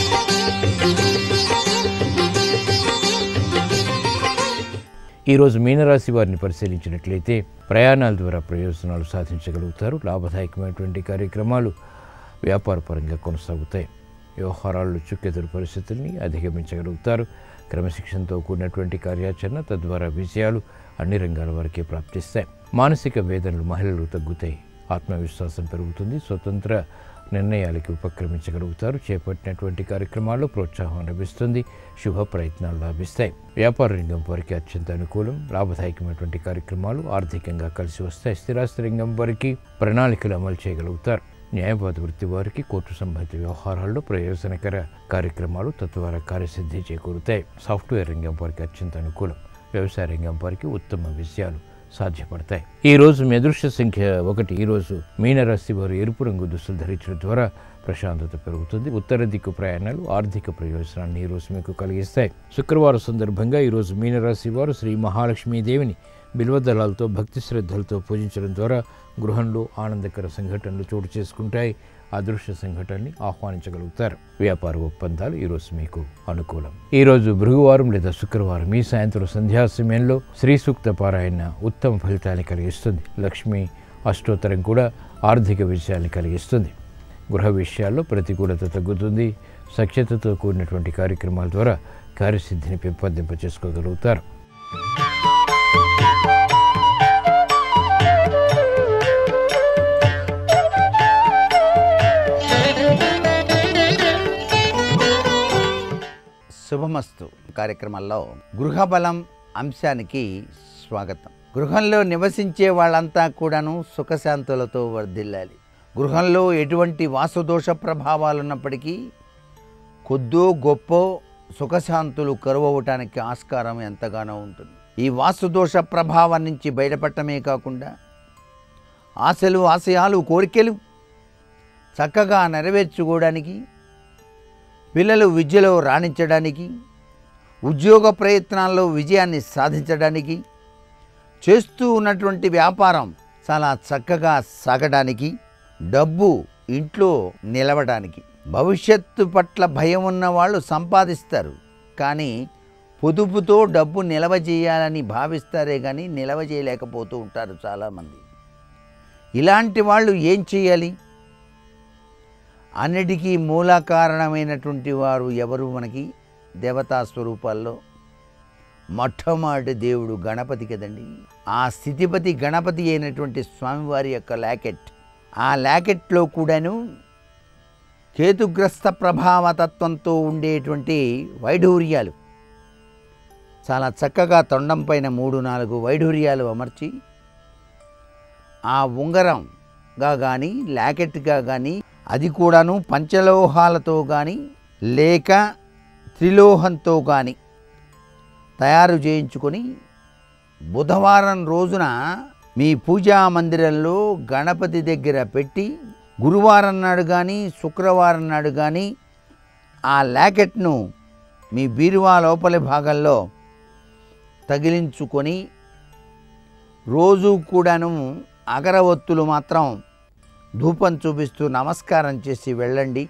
ఈరోజు మీనరాశి వారిని పరిశీలించినట్లయితే ప్రయాణాల ద్వారా ప్రయోజనాలు సాధించగలుగుతారు లాభదాయకమైనటువంటి కార్యక్రమాలు వ్యాపారపరంగా కొనసాగుతాయి వ్యవహారాల్లో చుక్కెదురు పరిస్థితుల్ని అధిగమించగలుగుతారు క్రమశిక్షణతో కూడినటువంటి కార్యాచరణ తద్వారా విజయాలు అన్ని రంగాల వరకే ప్రాప్తిస్తాయి మానసిక వేదనలు మహిళలు తగ్గుతాయి ఆత్మవిశ్వాసం పెరుగుతుంది స్వతంత్ర నిర్ణయాలకి ఉపక్రమించగలుగుతారు చేపట్టినటువంటి కార్యక్రమాల్లో ప్రోత్సాహం లభిస్తుంది శుభ ప్రయత్నాలు లాభిస్తాయి వ్యాపార రంగం వారికి అత్యంత అనుకూలం లాభదాయకమైనటువంటి కార్యక్రమాలు ఆర్థికంగా కలిసి వస్తాయి స్థిరాస్తి రంగం వారికి ప్రణాళికలు అమలు చేయగలుగుతారు న్యాయవాద వృత్తి వారికి కోర్టు సంబంధిత వ్యవహారాల్లో ప్రయోజనకర కార్యక్రమాలు తద్వారా కార్యసిద్ధి చేకూరుతాయి సాఫ్ట్వేర్ రంగం వారికి అత్యంత అనుకూలం వ్యవసాయ రంగం వారికి ఉత్తమ విజయాలు సాధ్యపడతాయి ఈ రోజు మీ అదృష్ట సంఖ్య ఒకటి ఈ రోజు మీనరాశి వారు ఎరుపు రంగు దుస్తులు ధరించడం ద్వారా ప్రశాంతత పెరుగుతుంది ఉత్తర దిక్కు ప్రయాణాలు ఆర్థిక ప్రయోజనాన్ని ఈ రోజు మీకు కలిగిస్తాయి శుక్రవారం సందర్భంగా ఈ రోజు మీనరాశి వారు శ్రీ మహాలక్ష్మీదేవిని బిల్వదళాలతో భక్తి శ్రద్ధలతో పూజించడం ద్వారా గృహంలో ఆనందకర సంఘటనలు చోటు చేసుకుంటాయి అదృశ్య సంఘటనని ఆహ్వానించగలుగుతారు వ్యాపార ఒప్పందాలు ఈరోజు మీకు అనుకూలం ఈరోజు భృగువారం లేదా శుక్రవారం ఈ సాయంత్రం సంధ్యా సమయంలో శ్రీ సూక్త పారాయణ ఉత్తమ ఫలితాన్ని కలిగిస్తుంది లక్ష్మి అష్టోత్తరం కూడా ఆర్థిక విషయాన్ని కలిగిస్తుంది గృహ విషయాల్లో ప్రతికూలత తగ్గుతుంది సఖ్యతతో కూడినటువంటి కార్యక్రమాల ద్వారా కార్యసిద్ధిని పెంపొందింప చేసుకోగలుగుతారు శుభమస్తు కార్యక్రమంలో గృహబలం అంశానికి స్వాగతం గృహంలో నివసించే వాళ్ళంతా కూడాను సుఖశాంతులతో వర్ధిల్లాలి గృహంలో ఎటువంటి వాసుదోష ప్రభావాలు ఉన్నప్పటికీ కొద్దో గొప్ప సుఖశాంతులు కరువవటానికి ఆస్కారం ఎంతగానో ఉంటుంది ఈ వాస్తుదోష ప్రభావం నుంచి బయటపడటమే కాకుండా ఆశలు ఆశయాలు కోరికలు చక్కగా నెరవేర్చుకోవడానికి పిల్లలు విద్యలో రాణించడానికి ఉద్యోగ ప్రయత్నాల్లో విజయాన్ని సాధించడానికి చేస్తూ ఉన్నటువంటి వ్యాపారం చాలా చక్కగా సాగడానికి డబ్బు ఇంట్లో నిలవడానికి భవిష్యత్తు పట్ల భయం ఉన్న వాళ్ళు సంపాదిస్తారు కానీ పొదుపుతో డబ్బు నిలవ చేయాలని భావిస్తారే కానీ నిలవ చేయలేకపోతూ ఉంటారు చాలామంది ఇలాంటి వాళ్ళు ఏం చేయాలి అన్నిటికీ మూల కారణమైనటువంటి వారు ఎవరు మనకి దేవతా స్వరూపాల్లో మొట్టమొదటి దేవుడు గణపతి కదండి ఆ స్థితిపతి గణపతి అయినటువంటి స్వామివారి యొక్క లాకెట్ ఆ లాకెట్లో కూడాను కేతుగ్రస్త ప్రభావతత్వంతో ఉండేటువంటి వైఢూర్యాలు చాలా చక్కగా తొండం పైన మూడు నాలుగు వైఢూర్యాలు అమర్చి ఆ ఉంగరంగా కానీ లాకెట్గా కానీ అది కూడాను పంచలోహాలతో కానీ లేక త్రిలోహంతో కానీ తయారు చేయించుకొని బుధవారం రోజున మీ పూజా మందిరంలో గణపతి దగ్గర పెట్టి గురువారం నాడు కానీ శుక్రవారం నాడు కానీ ఆ లాకెట్ను మీ బీరువా లోపలి భాగంలో తగిలించుకొని రోజు కూడాను అగరవత్తులు మాత్రం ధూపం చూపిస్తూ నమస్కారం చేసి వెళ్ళండి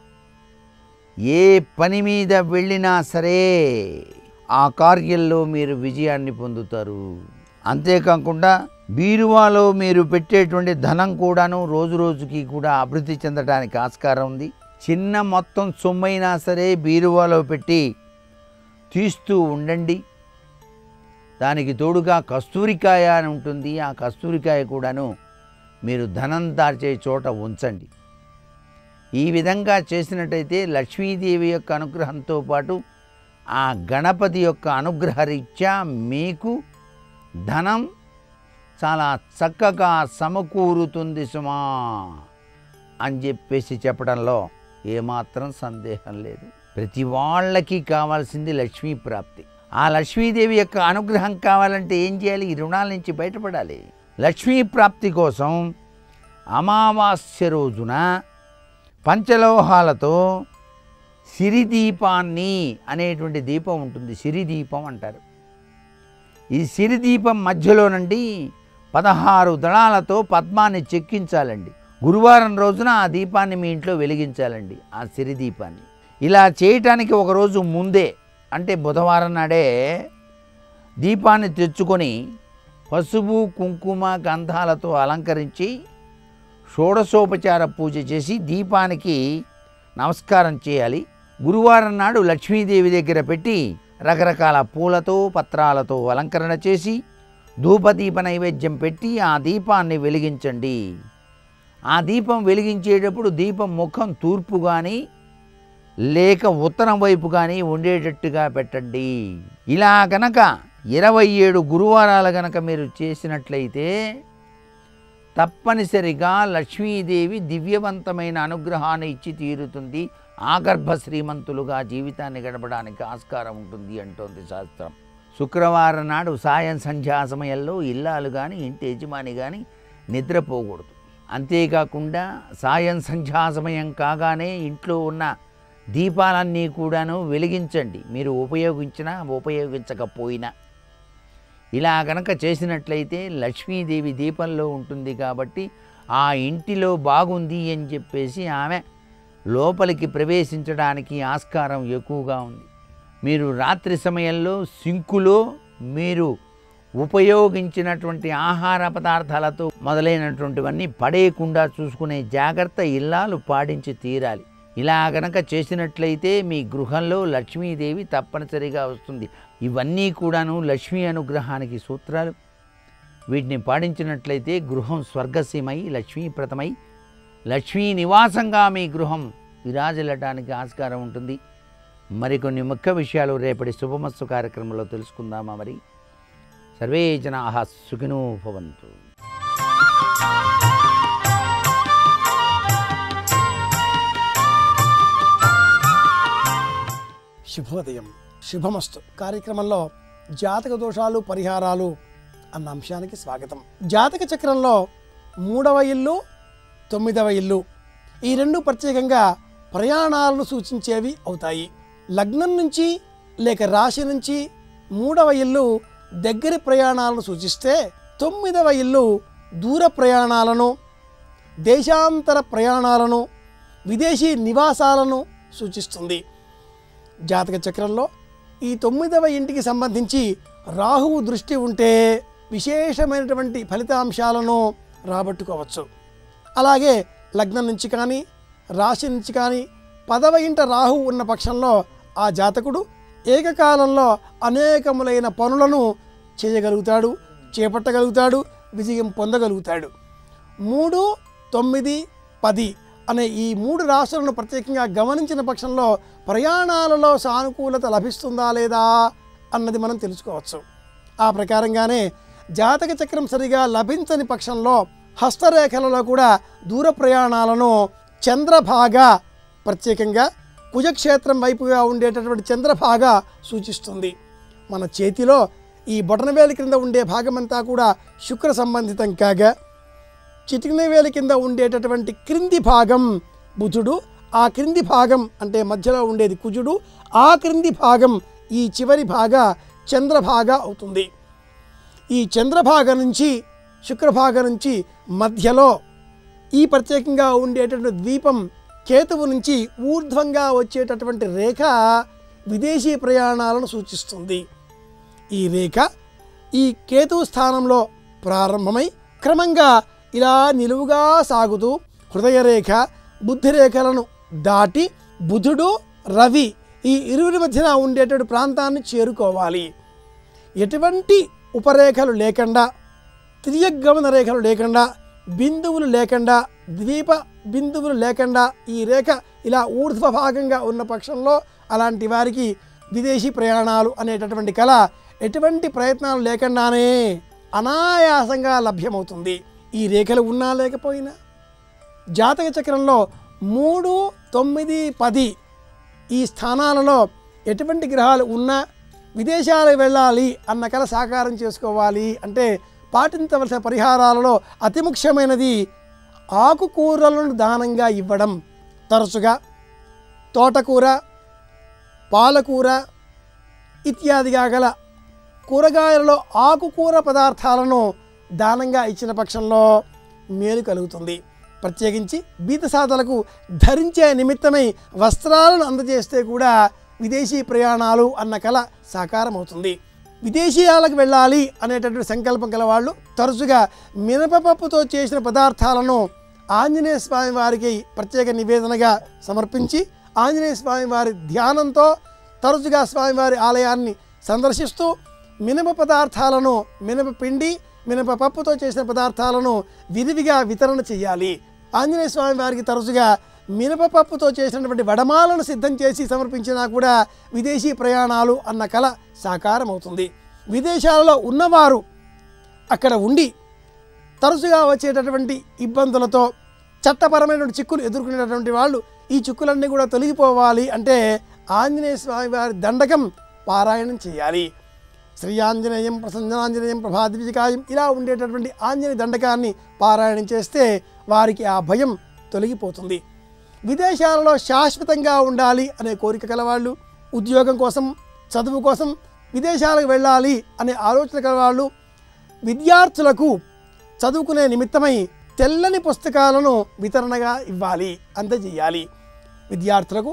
ఏ పని మీద వెళ్ళినా సరే ఆ కార్యంలో మీరు విజయాన్ని పొందుతారు అంతేకాకుండా బీరువాలో మీరు పెట్టేటువంటి ధనం కూడాను రోజు రోజుకి కూడా అభివృద్ధి చెందడానికి ఆస్కారం ఉంది చిన్న మొత్తం సొమ్మైనా సరే బీరువాలో పెట్టి తీస్తూ ఉండండి దానికి తోడుగా కస్తూరికాయ అని ఉంటుంది ఆ కస్తూరికాయ కూడాను మీరు ధనం దాచే చోట ఉంచండి ఈ విధంగా చేసినట్టయితే లక్ష్మీదేవి యొక్క అనుగ్రహంతో పాటు ఆ గణపతి యొక్క అనుగ్రహరీత్యా మీకు ధనం చాలా చక్కగా సమకూరుతుంది సుమా అని చెప్పేసి చెప్పడంలో ఏమాత్రం సందేహం లేదు ప్రతి వాళ్ళకి కావాల్సింది లక్ష్మీ ప్రాప్తి ఆ లక్ష్మీదేవి యొక్క అనుగ్రహం కావాలంటే ఏం చేయాలి ఈ రుణాల నుంచి బయటపడాలి లక్ష్మీ ప్రాప్తి కోసం అమావాస్య రోజున పంచలోహాలతో సిరిదీపాన్ని అనేటువంటి దీపం ఉంటుంది సిరిదీపం అంటారు ఈ సిరిదీపం మధ్యలో నుండి పదహారు దళాలతో పద్మాన్ని చెక్కించాలండి గురువారం రోజున ఆ దీపాన్ని మీ ఇంట్లో వెలిగించాలండి ఆ సిరిదీపాన్ని ఇలా చేయటానికి ఒకరోజు ముందే అంటే బుధవారం నాడే దీపాన్ని తెచ్చుకొని పసుపు కుంకుమ గంధాలతో అలంకరించి షోడశోపచార పూజ చేసి దీపానికి నమస్కారం చేయాలి గురువారం నాడు లక్ష్మీదేవి దగ్గర పెట్టి రకరకాల పూలతో పత్రాలతో అలంకరణ చేసి ధూపదీప నైవేద్యం పెట్టి ఆ దీపాన్ని వెలిగించండి ఆ దీపం వెలిగించేటప్పుడు దీపం ముఖం తూర్పు కానీ లేక ఉత్తరం వైపు కానీ ఉండేటట్టుగా పెట్టండి ఇలా గనక ఇరవై ఏడు గురువారాలు గనక మీరు చేసినట్లయితే తప్పనిసరిగా లక్ష్మీదేవి దివ్యవంతమైన అనుగ్రహాన్ని ఇచ్చి తీరుతుంది ఆగర్భ శ్రీమంతులుగా జీవితాన్ని గడపడానికి ఆస్కారం ఉంటుంది అంటోంది శాస్త్రం శుక్రవారం నాడు సాయం సంధ్యా సమయంలో ఇల్లాలు కానీ ఇంటి యజమాని కానీ నిద్రపోకూడదు అంతేకాకుండా సాయం సంధ్యా సమయం కాగానే ఇంట్లో ఉన్న దీపాలన్నీ కూడాను వెలిగించండి మీరు ఉపయోగించినా ఉపయోగించకపోయినా ఇలా గనక చేసినట్లయితే లక్ష్మీదేవి దీపంలో ఉంటుంది కాబట్టి ఆ ఇంటిలో బాగుంది అని చెప్పేసి ఆమె లోపలికి ప్రవేశించడానికి ఆస్కారం ఎక్కువగా ఉంది మీరు రాత్రి సమయంలో సింకులో మీరు ఉపయోగించినటువంటి ఆహార పదార్థాలతో మొదలైనటువంటివన్నీ పడేయకుండా చూసుకునే జాగ్రత్త ఇల్లాలు పాటించి తీరాలి ఇలా గనక చేసినట్లయితే మీ గృహంలో లక్ష్మీదేవి తప్పనిసరిగా వస్తుంది ఇవన్నీ కూడాను లక్ష్మీ అనుగ్రహానికి సూత్రాలు వీటిని పాటించినట్లయితే గృహం స్వర్గసీమై లక్ష్మీప్రదమై లక్ష్మీ నివాసంగా మీ గృహం విరాజిల్లటానికి ఆస్కారం ఉంటుంది మరికొన్ని ముఖ్య విషయాలు రేపటి శుభమస్తు కార్యక్రమంలో తెలుసుకుందామా మరి సర్వే జనా సుఖినో భవంతు శుభోదయం శుభమస్తు కార్యక్రమంలో జాతక దోషాలు పరిహారాలు అన్న అంశానికి స్వాగతం జాతక చక్రంలో మూడవ ఇల్లు తొమ్మిదవ ఇల్లు ఈ రెండు ప్రత్యేకంగా ప్రయాణాలను సూచించేవి అవుతాయి లగ్నం నుంచి లేక రాశి నుంచి మూడవ ఇల్లు దగ్గరి ప్రయాణాలను సూచిస్తే తొమ్మిదవ ఇల్లు దూర ప్రయాణాలను దేశాంతర ప్రయాణాలను విదేశీ నివాసాలను సూచిస్తుంది జాతక చక్రంలో ఈ తొమ్మిదవ ఇంటికి సంబంధించి రాహువు దృష్టి ఉంటే విశేషమైనటువంటి ఫలితాంశాలను రాబట్టుకోవచ్చు అలాగే లగ్నం నుంచి కానీ రాశి నుంచి కానీ పదవ ఇంట రాహు ఉన్న పక్షంలో ఆ జాతకుడు ఏకకాలంలో అనేకములైన పనులను చేయగలుగుతాడు చేపట్టగలుగుతాడు విజయం పొందగలుగుతాడు మూడు తొమ్మిది పది అనే ఈ మూడు రాశులను ప్రత్యేకంగా గమనించిన పక్షంలో ప్రయాణాలలో సానుకూలత లభిస్తుందా లేదా అన్నది మనం తెలుసుకోవచ్చు ఆ ప్రకారంగానే జాతక చక్రం సరిగా లభించని పక్షంలో హస్తరేఖలలో కూడా దూర ప్రయాణాలను చంద్రభాగ ప్రత్యేకంగా కుజక్షేత్రం వైపుగా ఉండేటటువంటి చంద్రభాగ సూచిస్తుంది మన చేతిలో ఈ బొటనవేలి క్రింద ఉండే భాగమంతా కూడా శుక్ర సంబంధితం కాగా చిటికిన వేలి కింద ఉండేటటువంటి క్రింది భాగం బుధుడు ఆ క్రింది భాగం అంటే మధ్యలో ఉండేది కుజుడు ఆ క్రింది భాగం ఈ చివరి భాగ చంద్రభాగ అవుతుంది ఈ చంద్రభాగ నుంచి శుక్రభాగ నుంచి మధ్యలో ఈ ప్రత్యేకంగా ఉండేటటువంటి ద్వీపం కేతువు నుంచి ఊర్ధ్వంగా వచ్చేటటువంటి రేఖ విదేశీ ప్రయాణాలను సూచిస్తుంది ఈ రేఖ ఈ కేతువు స్థానంలో ప్రారంభమై క్రమంగా ఇలా నిలువుగా సాగుతూ హృదయరేఖ బుద్ధిరేఖలను దాటి బుధుడు రవి ఈ ఇరువురి మధ్యన ఉండేటువంటి ప్రాంతాన్ని చేరుకోవాలి ఎటువంటి ఉపరేఖలు లేకుండా తిరియగమన రేఖలు లేకుండా బిందువులు లేకుండా ద్వీప బిందువులు లేకుండా ఈ రేఖ ఇలా ఊర్ధ్వ భాగంగా ఉన్న పక్షంలో అలాంటి వారికి విదేశీ ప్రయాణాలు అనేటటువంటి కళ ఎటువంటి ప్రయత్నాలు లేకుండానే అనాయాసంగా లభ్యమవుతుంది ఈ రేఖలు ఉన్నా లేకపోయినా జాతక చక్రంలో మూడు తొమ్మిది పది ఈ స్థానాలలో ఎటువంటి గ్రహాలు ఉన్నా విదేశాలకు వెళ్ళాలి అన్న కల సాకారం చేసుకోవాలి అంటే పాటించవలసిన పరిహారాలలో అతి ముఖ్యమైనది ఆకుకూరలను దానంగా ఇవ్వడం తరచుగా తోటకూర పాలకూర ఇత్యాదిగా గల కూరగాయలలో ఆకుకూర పదార్థాలను దానంగా ఇచ్చిన పక్షంలో మేలు కలుగుతుంది ప్రత్యేకించి బీతసాతలకు ధరించే నిమిత్తమై వస్త్రాలను అందజేస్తే కూడా విదేశీ ప్రయాణాలు అన్న కళ సాకారం అవుతుంది విదేశీయాలకు వెళ్ళాలి అనేటటువంటి సంకల్పం గల వాళ్ళు తరచుగా మినపపప్పుతో చేసిన పదార్థాలను ఆంజనేయ స్వామి వారికి ప్రత్యేక నివేదనగా సమర్పించి ఆంజనేయ స్వామి వారి ధ్యానంతో తరచుగా స్వామివారి ఆలయాన్ని సందర్శిస్తూ మినప పదార్థాలను మినప పిండి మినప పప్పుతో చేసిన పదార్థాలను విరివిగా వితరణ చేయాలి ఆంజనేయ స్వామి వారికి తరచుగా మినపపప్పుతో చేసినటువంటి వడమాలను సిద్ధం చేసి సమర్పించినా కూడా విదేశీ ప్రయాణాలు అన్న కళ సాకారం అవుతుంది విదేశాలలో ఉన్నవారు అక్కడ ఉండి తరచుగా వచ్చేటటువంటి ఇబ్బందులతో చట్టపరమైనటువంటి చిక్కులు ఎదుర్కొనేటటువంటి వాళ్ళు ఈ చిక్కులన్నీ కూడా తొలగిపోవాలి అంటే ఆంజనేయ స్వామి వారి దండకం పారాయణం చేయాలి శ్రీ ఆంజనేయం ప్రసంజనాంజనేయం ప్రభాదివిజకాయం ఇలా ఉండేటటువంటి ఆంజనేయ దండకాన్ని పారాయణం చేస్తే వారికి ఆ భయం తొలగిపోతుంది విదేశాలలో శాశ్వతంగా ఉండాలి అనే కోరిక కలవాళ్ళు ఉద్యోగం కోసం చదువు కోసం విదేశాలకు వెళ్ళాలి అనే ఆలోచన కలవాళ్ళు విద్యార్థులకు చదువుకునే నిమిత్తమై తెల్లని పుస్తకాలను వితరణగా ఇవ్వాలి అందజేయాలి విద్యార్థులకు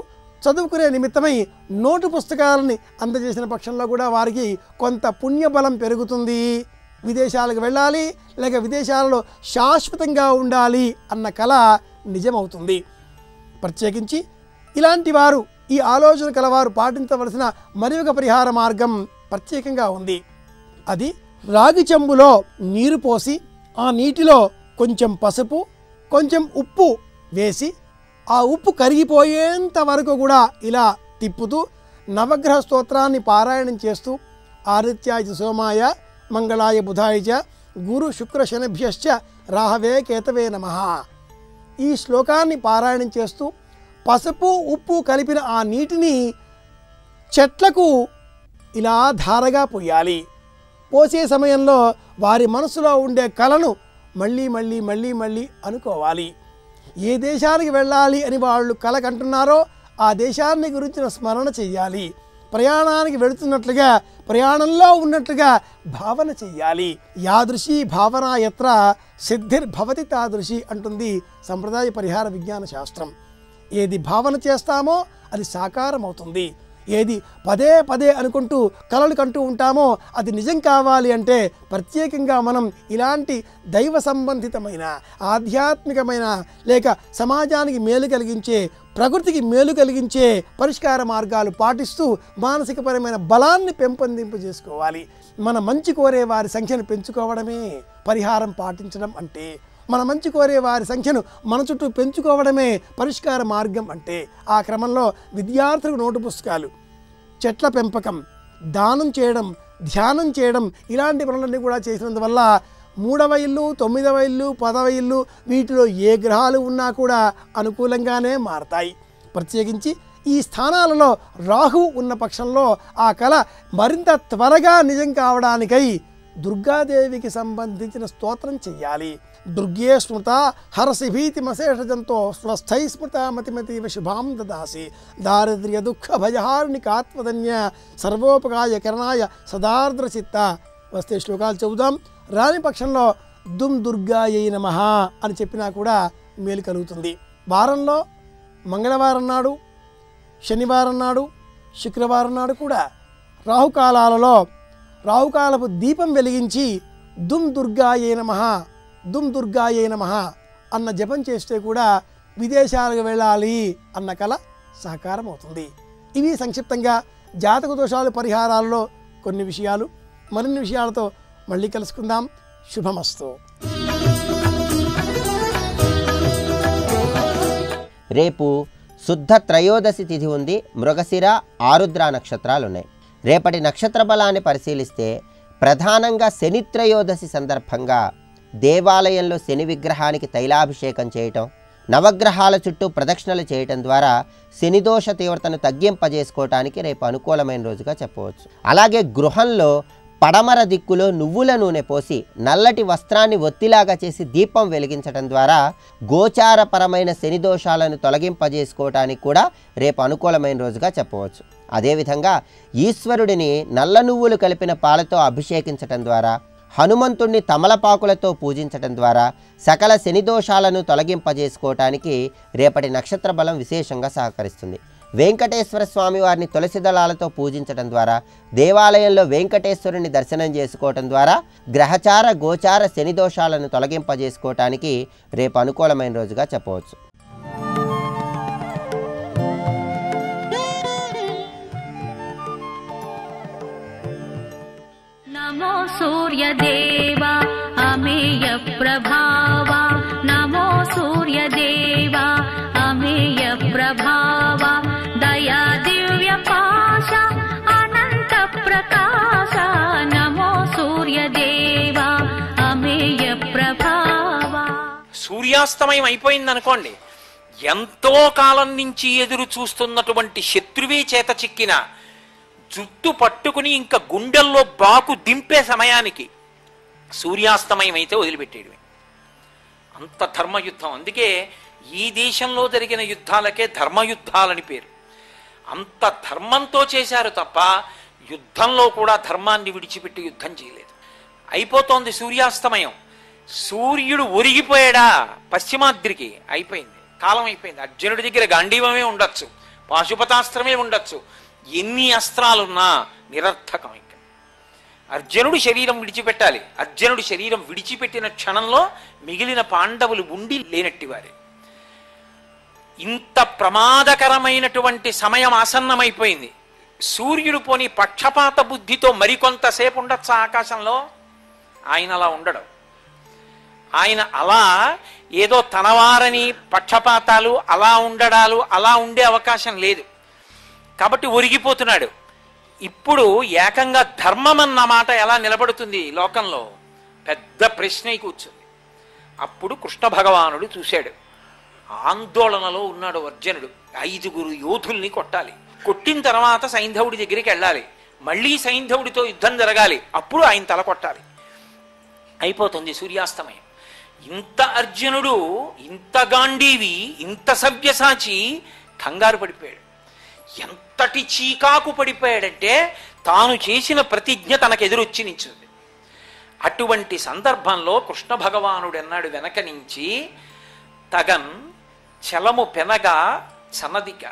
చదువుకునే నిమిత్తమై నోటు పుస్తకాలని అందజేసిన పక్షంలో కూడా వారికి కొంత పుణ్యబలం పెరుగుతుంది విదేశాలకు వెళ్ళాలి లేక విదేశాలలో శాశ్వతంగా ఉండాలి అన్న కళ నిజమవుతుంది ప్రత్యేకించి ఇలాంటి వారు ఈ ఆలోచన కలవారు పాటించవలసిన మరి ఒక పరిహార మార్గం ప్రత్యేకంగా ఉంది అది రాగి చెంబులో నీరు పోసి ఆ నీటిలో కొంచెం పసుపు కొంచెం ఉప్పు వేసి ఆ ఉప్పు కరిగిపోయేంత వరకు కూడా ఇలా తిప్పుతూ నవగ్రహ స్తోత్రాన్ని పారాయణం చేస్తూ ఆదిత్యాయ సోమాయ మంగళాయ బుధాయ చ గురు శుక్ర శనిభ్యశ్చ రాహవే కేతవే నమః ఈ శ్లోకాన్ని పారాయణం చేస్తూ పసుపు ఉప్పు కలిపిన ఆ నీటిని చెట్లకు ఇలా ధారగా పోయాలి పోసే సమయంలో వారి మనసులో ఉండే కళను మళ్ళీ మళ్ళీ మళ్ళీ మళ్ళీ అనుకోవాలి ఏ దేశానికి వెళ్ళాలి అని వాళ్ళు కల కంటున్నారో ఆ దేశాన్ని గురించిన స్మరణ చెయ్యాలి ప్రయాణానికి వెళుతున్నట్లుగా ప్రయాణంలో ఉన్నట్లుగా భావన చెయ్యాలి యాదృశి భావన యత్ర సిద్ధిర్భవతి తాదృశి అంటుంది సంప్రదాయ పరిహార విజ్ఞాన శాస్త్రం ఏది భావన చేస్తామో అది సాకారం అవుతుంది ఏది పదే పదే అనుకుంటూ కలలు కంటూ ఉంటామో అది నిజం కావాలి అంటే ప్రత్యేకంగా మనం ఇలాంటి దైవ సంబంధితమైన ఆధ్యాత్మికమైన లేక సమాజానికి మేలు కలిగించే ప్రకృతికి మేలు కలిగించే పరిష్కార మార్గాలు పాటిస్తూ మానసికపరమైన బలాన్ని పెంపొందింపు చేసుకోవాలి మన మంచి కోరే వారి సంఖ్యను పెంచుకోవడమే పరిహారం పాటించడం అంటే మన మంచి కోరే వారి సంఖ్యను మన చుట్టూ పెంచుకోవడమే పరిష్కార మార్గం అంటే ఆ క్రమంలో విద్యార్థులకు నోటు పుస్తకాలు చెట్ల పెంపకం దానం చేయడం ధ్యానం చేయడం ఇలాంటి పనులన్నీ కూడా చేసినందువల్ల మూడవ ఇల్లు తొమ్మిదవ ఇల్లు పదవ ఇల్లు వీటిలో ఏ గ్రహాలు ఉన్నా కూడా అనుకూలంగానే మారతాయి ప్రత్యేకించి ఈ స్థానాలలో రాహు ఉన్న పక్షంలో ఆ కళ మరింత త్వరగా నిజం కావడానికై దుర్గాదేవికి సంబంధించిన స్తోత్రం చెయ్యాలి దుర్గే స్మృత హరసి భీతిమశేషజంతో స్వస్థై స్మృత మతిమతీవ శుభాం దదాసి దారిద్ర్య దుఃఖ భయహారిణి కాత్మధన్య సర్వోపకాయ కరణాయ సదార్ద్ర చిత్త వస్తే శ్లోకాలు చెబుదాం రాని పక్షంలో దుమ్ దుర్గాయై నమ అని చెప్పినా కూడా మేలు కలుగుతుంది వారంలో మంగళవారం నాడు శనివారం నాడు శుక్రవారం నాడు కూడా రాహుకాలాలలో రాహుకాలపు దీపం వెలిగించి దుమ్ దుర్గాయే నమ దుమ్ దుర్గాయే నమ అన్న జపం చేస్తే కూడా విదేశాలకు వెళ్ళాలి అన్న కళ సాకారం అవుతుంది ఇవి సంక్షిప్తంగా జాతక దోషాలు పరిహారాల్లో కొన్ని విషయాలు మరిన్ని విషయాలతో మళ్ళీ కలుసుకుందాం శుభమస్తు రేపు శుద్ధ త్రయోదశి తిథి ఉంది మృగశిర ఆరుద్ర నక్షత్రాలు ఉన్నాయి రేపటి నక్షత్ర బలాన్ని పరిశీలిస్తే ప్రధానంగా శని త్రయోదశి సందర్భంగా దేవాలయంలో శని విగ్రహానికి తైలాభిషేకం చేయటం నవగ్రహాల చుట్టూ ప్రదక్షిణలు చేయటం ద్వారా శనిదోష తీవ్రతను తగ్గింపజేసుకోవటానికి రేపు అనుకూలమైన రోజుగా చెప్పవచ్చు అలాగే గృహంలో పడమర దిక్కులో నువ్వుల నూనె పోసి నల్లటి వస్త్రాన్ని ఒత్తిలాగా చేసి దీపం వెలిగించడం ద్వారా గోచారపరమైన శని దోషాలను తొలగింపజేసుకోవటానికి కూడా రేపు అనుకూలమైన రోజుగా చెప్పవచ్చు అదేవిధంగా ఈశ్వరుడిని నల్ల నువ్వులు కలిపిన పాలతో అభిషేకించటం ద్వారా హనుమంతుణ్ణి తమలపాకులతో పూజించటం ద్వారా సకల శని దోషాలను తొలగింపజేసుకోవటానికి రేపటి నక్షత్ర బలం విశేషంగా సహకరిస్తుంది వెంకటేశ్వర స్వామి వారిని తులసి దళాలతో పూజించడం ద్వారా దేవాలయంలో వెంకటేశ్వరుని దర్శనం చేసుకోవటం ద్వారా గ్రహచార గోచార శని దోషాలను తొలగింపజేసుకోవటానికి రేపు అనుకూలమైన రోజుగా చెప్పవచ్చు नमो सूर्यदेवा अमेय प्रभावा नमो सूर्यदेवा अमेय प्रभावा दया दिव्यपाश अनन्त प्रकाश नमो सूर्यदेवा अमेय प्रभावा సూర్యాస్తమయం అయిపోయింది అనుకోండి ఎంతో కాలం నుంచి ఎదురు చూస్తున్నటువంటి శత్రువే చేత చిక్కిన జుట్టు పట్టుకుని ఇంకా గుండెల్లో బాకు దింపే సమయానికి సూర్యాస్తమయం అయితే వదిలిపెట్టేయడమే అంత ధర్మయుద్ధం అందుకే ఈ దేశంలో జరిగిన యుద్ధాలకే ధర్మయుద్ధాలని పేరు అంత ధర్మంతో చేశారు తప్ప యుద్ధంలో కూడా ధర్మాన్ని విడిచిపెట్టి యుద్ధం చేయలేదు అయిపోతోంది సూర్యాస్తమయం సూర్యుడు ఒరిగిపోయాడా పశ్చిమాద్రికి అయిపోయింది కాలం అయిపోయింది అర్జునుడి దగ్గర గాంధీవమే ఉండొచ్చు పాశుపతాస్త్రమే ఉండొచ్చు ఎన్ని అస్త్రాలున్నా నిరర్థకం ఇంకా అర్జునుడు శరీరం విడిచిపెట్టాలి అర్జునుడు శరీరం విడిచిపెట్టిన క్షణంలో మిగిలిన పాండవులు ఉండి లేనట్టి వారే ఇంత ప్రమాదకరమైనటువంటి సమయం ఆసన్నమైపోయింది సూర్యుడు పోని పక్షపాత బుద్ధితో మరికొంతసేపు ఉండొచ్చా ఆకాశంలో ఆయన అలా ఉండడం ఆయన అలా ఏదో తనవారని పక్షపాతాలు అలా ఉండడాలు అలా ఉండే అవకాశం లేదు కాబట్టి ఒరిగిపోతున్నాడు ఇప్పుడు ఏకంగా ధర్మం అన్న మాట ఎలా నిలబడుతుంది ఈ లోకంలో పెద్ద ప్రశ్న కూర్చుంది అప్పుడు కృష్ణ భగవానుడు చూశాడు ఆందోళనలో ఉన్నాడు అర్జునుడు ఐదుగురు యోధుల్ని కొట్టాలి కొట్టిన తర్వాత సైంధవుడి దగ్గరికి వెళ్ళాలి మళ్ళీ సైంధవుడితో యుద్ధం జరగాలి అప్పుడు ఆయన తల కొట్టాలి అయిపోతుంది సూర్యాస్తమయం ఇంత అర్జునుడు ఇంత గాంధీవి ఇంత సవ్యసాచి కంగారు పడిపోయాడు ఎంతటి చీకాకు పడిపోయాడంటే తాను చేసిన ప్రతిజ్ఞ తనకు ఎదురొచ్చి నించుంది అటువంటి సందర్భంలో కృష్ణ భగవానుడు అన్నాడు వెనక నుంచి తగన్ చలము పెనగా చనదిక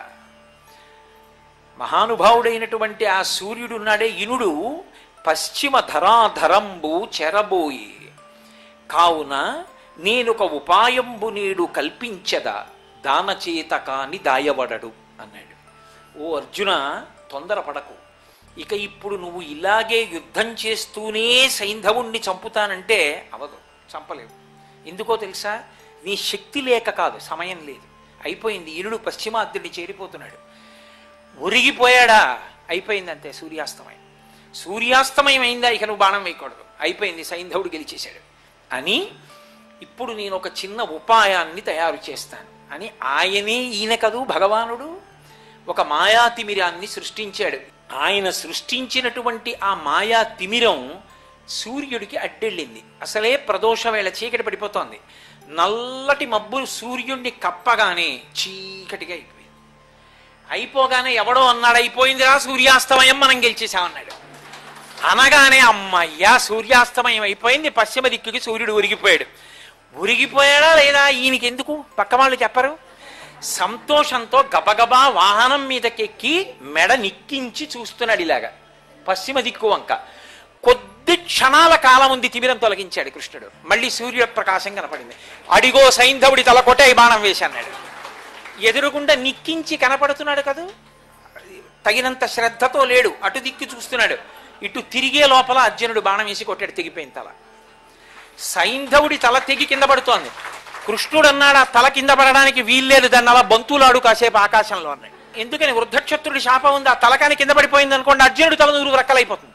మహానుభావుడైనటువంటి ఆ సూర్యుడున్నాడే ఇనుడు పశ్చిమ ధరాధరంబు చెరబోయి కావున నేనొక ఉపాయంబు నేడు కల్పించదా దానచేత కాని దాయబడడు అన్నాడు ఓ అర్జున తొందరపడకు ఇక ఇప్పుడు నువ్వు ఇలాగే యుద్ధం చేస్తూనే సైంధవుణ్ణి చంపుతానంటే అవదు చంపలేవు ఎందుకో తెలుసా నీ శక్తి లేక కాదు సమయం లేదు అయిపోయింది ఇరుడు పశ్చిమాద్యుడి చేరిపోతున్నాడు ఒరిగిపోయాడా అయిపోయింది అంతే సూర్యాస్తమయం సూర్యాస్తమయం అయిందా ఇక నువ్వు బాణం వేయకూడదు అయిపోయింది సైంధవుడు గెలిచేశాడు అని ఇప్పుడు నేను ఒక చిన్న ఉపాయాన్ని తయారు చేస్తాను అని ఆయనే ఈయన కదూ భగవానుడు ఒక మాయా తిమిరాన్ని సృష్టించాడు ఆయన సృష్టించినటువంటి ఆ మాయా తిమిరం సూర్యుడికి అడ్డెళ్ళింది అసలే ప్రదోష వేళ చీకటి పడిపోతోంది నల్లటి మబ్బులు సూర్యుడిని కప్పగానే చీకటిగా అయిపోయింది అయిపోగానే ఎవడో అన్నాడు అయిపోయిందిరా సూర్యాస్తమయం మనం గెలిచేసామన్నాడు అనగానే అమ్మయ్యా సూర్యాస్తమయం అయిపోయింది పశ్చిమ దిక్కుకి సూర్యుడు ఉరిగిపోయాడు ఉరిగిపోయాడా లేదా ఈయనకి ఎందుకు పక్క వాళ్ళు చెప్పరు సంతోషంతో గబగబా వాహనం మీదకెక్కి మెడ నిక్కించి చూస్తున్నాడు ఇలాగా పశ్చిమ దిక్కు వంక కొద్ది క్షణాల కాలం ఉంది తిమిరం తొలగించాడు కృష్ణుడు మళ్ళీ సూర్య ప్రకాశం కనపడింది అడిగో సైంధవుడి తల కొట్టే బాణం వేసి అన్నాడు ఎదురుగుండా నిక్కించి కనపడుతున్నాడు కదూ తగినంత శ్రద్ధతో లేడు అటు దిక్కు చూస్తున్నాడు ఇటు తిరిగే లోపల అర్జునుడు బాణం వేసి కొట్టాడు తెగిపోయిన తల సైంధవుడి తల తెగి కింద పడుతోంది కృష్ణుడు అన్నాడు ఆ తల కింద పడడానికి వీల్లేదు దాన్ని అలా బంతులాడు కాసేపు ఆకాశంలో అన్నాడు ఎందుకని వృద్ధక్షత్రుడి శాపం ఉంది ఆ తలకాని కింద పడిపోయింది అనుకోండి అర్జునుడి తల నూరు రక్కలైపోతుంది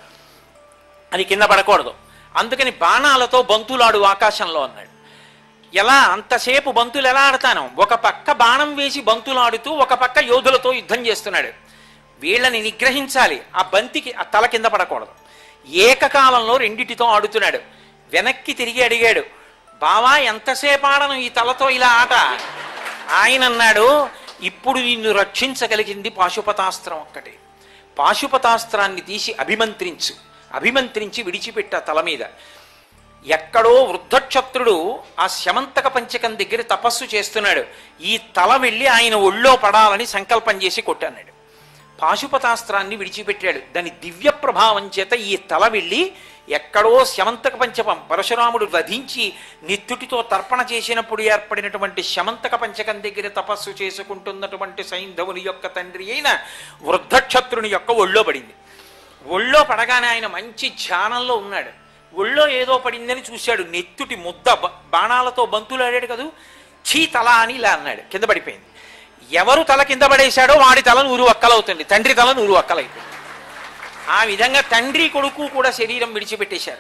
అది కింద పడకూడదు అందుకని బాణాలతో బంతులాడు ఆకాశంలో అన్నాడు ఎలా అంతసేపు బంతులు ఎలా ఆడతాను ఒక పక్క బాణం వేసి బంతులాడుతూ ఒక పక్క యోధులతో యుద్ధం చేస్తున్నాడు వీళ్ళని నిగ్రహించాలి ఆ బంతికి ఆ తల కింద పడకూడదు ఏకకాలంలో రెండిటితో ఆడుతున్నాడు వెనక్కి తిరిగి అడిగాడు బావా ఎంతసేపు ఆడను ఈ తలతో ఇలా ఆట ఆయన అన్నాడు ఇప్పుడు నిన్ను రక్షించగలిగింది పాశుపతాస్త్రం ఒక్కటే పాశుపతాస్త్రాన్ని తీసి అభిమంత్రించు అభిమంత్రించి విడిచిపెట్ట తల మీద ఎక్కడో వృద్ధక్షత్రుడు ఆ శమంతక పంచకం దగ్గర తపస్సు చేస్తున్నాడు ఈ తల వెళ్ళి ఆయన ఒళ్ళో పడాలని సంకల్పం చేసి కొట్టన్నాడు పాశుపతాస్త్రాన్ని విడిచిపెట్టాడు దాని దివ్య ప్రభావం చేత ఈ తల వెళ్ళి ఎక్కడో శమంతక పంచకం పరశురాముడు వధించి నిత్తుటితో తర్పణ చేసినప్పుడు ఏర్పడినటువంటి శమంతక పంచకం దగ్గర తపస్సు చేసుకుంటున్నటువంటి సైంధవుని యొక్క తండ్రి అయిన వృద్ధక్షత్రుని యొక్క ఒళ్ళో పడింది ఒళ్ళో పడగానే ఆయన మంచి ధ్యానంలో ఉన్నాడు ఒళ్ళో ఏదో పడిందని చూశాడు నెత్తుటి ముద్ద బ- బాణాలతో బంతులు ఆడాడు కదూ చీ తల అని ఇలా అన్నాడు కింద పడిపోయింది ఎవరు తల కింద పడేశాడో వాడి తల నూరు అక్కలవుతుంది తండ్రి తల నూరు అక్కలైపోయింది ఆ విధంగా తండ్రి కొడుకు కూడా శరీరం విడిచిపెట్టేశారు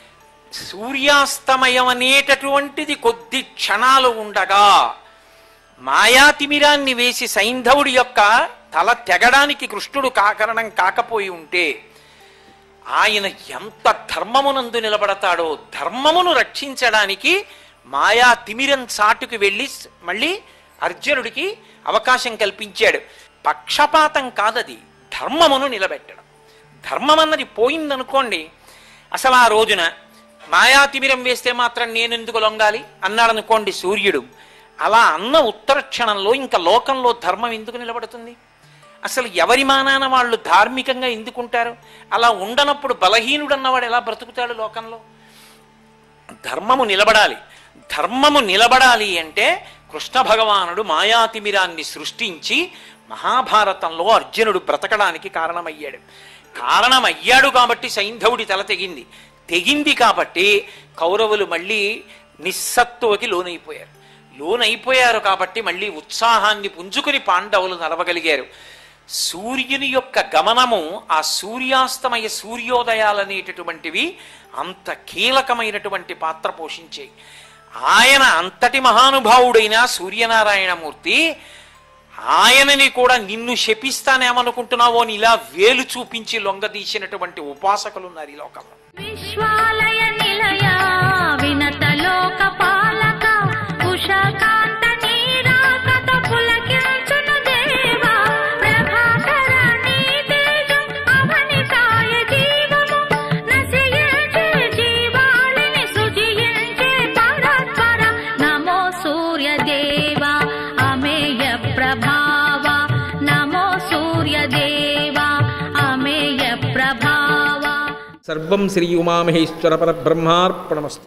సూర్యాస్తమయం అనేటటువంటిది కొద్ది క్షణాలు ఉండగా మాయాతిమిరాన్ని వేసి సైంధవుడి యొక్క తల తెగడానికి కృష్ణుడు కాకరణం కాకపోయి ఉంటే ఆయన ఎంత ధర్మమునందు నిలబడతాడో ధర్మమును రక్షించడానికి మాయా తిమిరం చాటుకు వెళ్ళి స్- మళ్ళీ అర్జునుడికి అవకాశం కల్పించాడు పక్షపాతం కాదది ధర్మమును నిలబెట్టడం ధర్మం అన్నది పోయిందనుకోండి అసలు ఆ రోజున మాయా తిమిరం వేస్తే మాత్రం నేనెందుకు లొంగాలి అన్నాడనుకోండి సూర్యుడు అలా అన్న ఉత్తర క్షణంలో ఇంకా లోకంలో ధర్మం ఎందుకు నిలబడుతుంది అసలు ఎవరి మానాన వాళ్ళు ధార్మికంగా ఎందుకుంటారు అలా ఉండనప్పుడు బలహీనుడు అన్నవాడు ఎలా బ్రతుకుతాడు లోకంలో ధర్మము నిలబడాలి ధర్మము నిలబడాలి అంటే కృష్ణ భగవానుడు మాయాతిమిరాన్ని సృష్టించి మహాభారతంలో అర్జునుడు బ్రతకడానికి కారణమయ్యాడు కారణమయ్యాడు కాబట్టి సైంధవుడి తల తెగింది తెగింది కాబట్టి కౌరవులు మళ్ళీ నిస్సత్తువకి లోనైపోయారు లోనైపోయారు కాబట్టి మళ్ళీ ఉత్సాహాన్ని పుంజుకుని పాండవులు నడవగలిగారు సూర్యుని యొక్క గమనము ఆ సూర్యాస్తమయ సూర్యోదయాలనేటటువంటివి అంత కీలకమైనటువంటి పాత్ర పోషించాయి ఆయన అంతటి మహానుభావుడైన సూర్యనారాయణమూర్తి ఆయనని కూడా నిన్ను శపిస్తానేమనుకుంటున్నావో అని ఇలా వేలు చూపించి లొంగదీసినటువంటి ఉపాసకులు ఉన్నారు ఈ లోకంలో విశ్వాలయ నిలయ వినత లోక పాలక ఉషాకాంత నీరాకత పులకించును దేవా ప్రభాకర నీ తేజం అవనికాయ జీవము నశయించే జీవాళిని సుజియించే పరాత్పర నమో సూర్యదేవా అమేయ ప్రభావ నమో సూర్యదేవా అమేయ ప్రభావ సర్వం శ్రీ ఉమామహేశ్వర పరబ్రహ్మార్పణమస్తు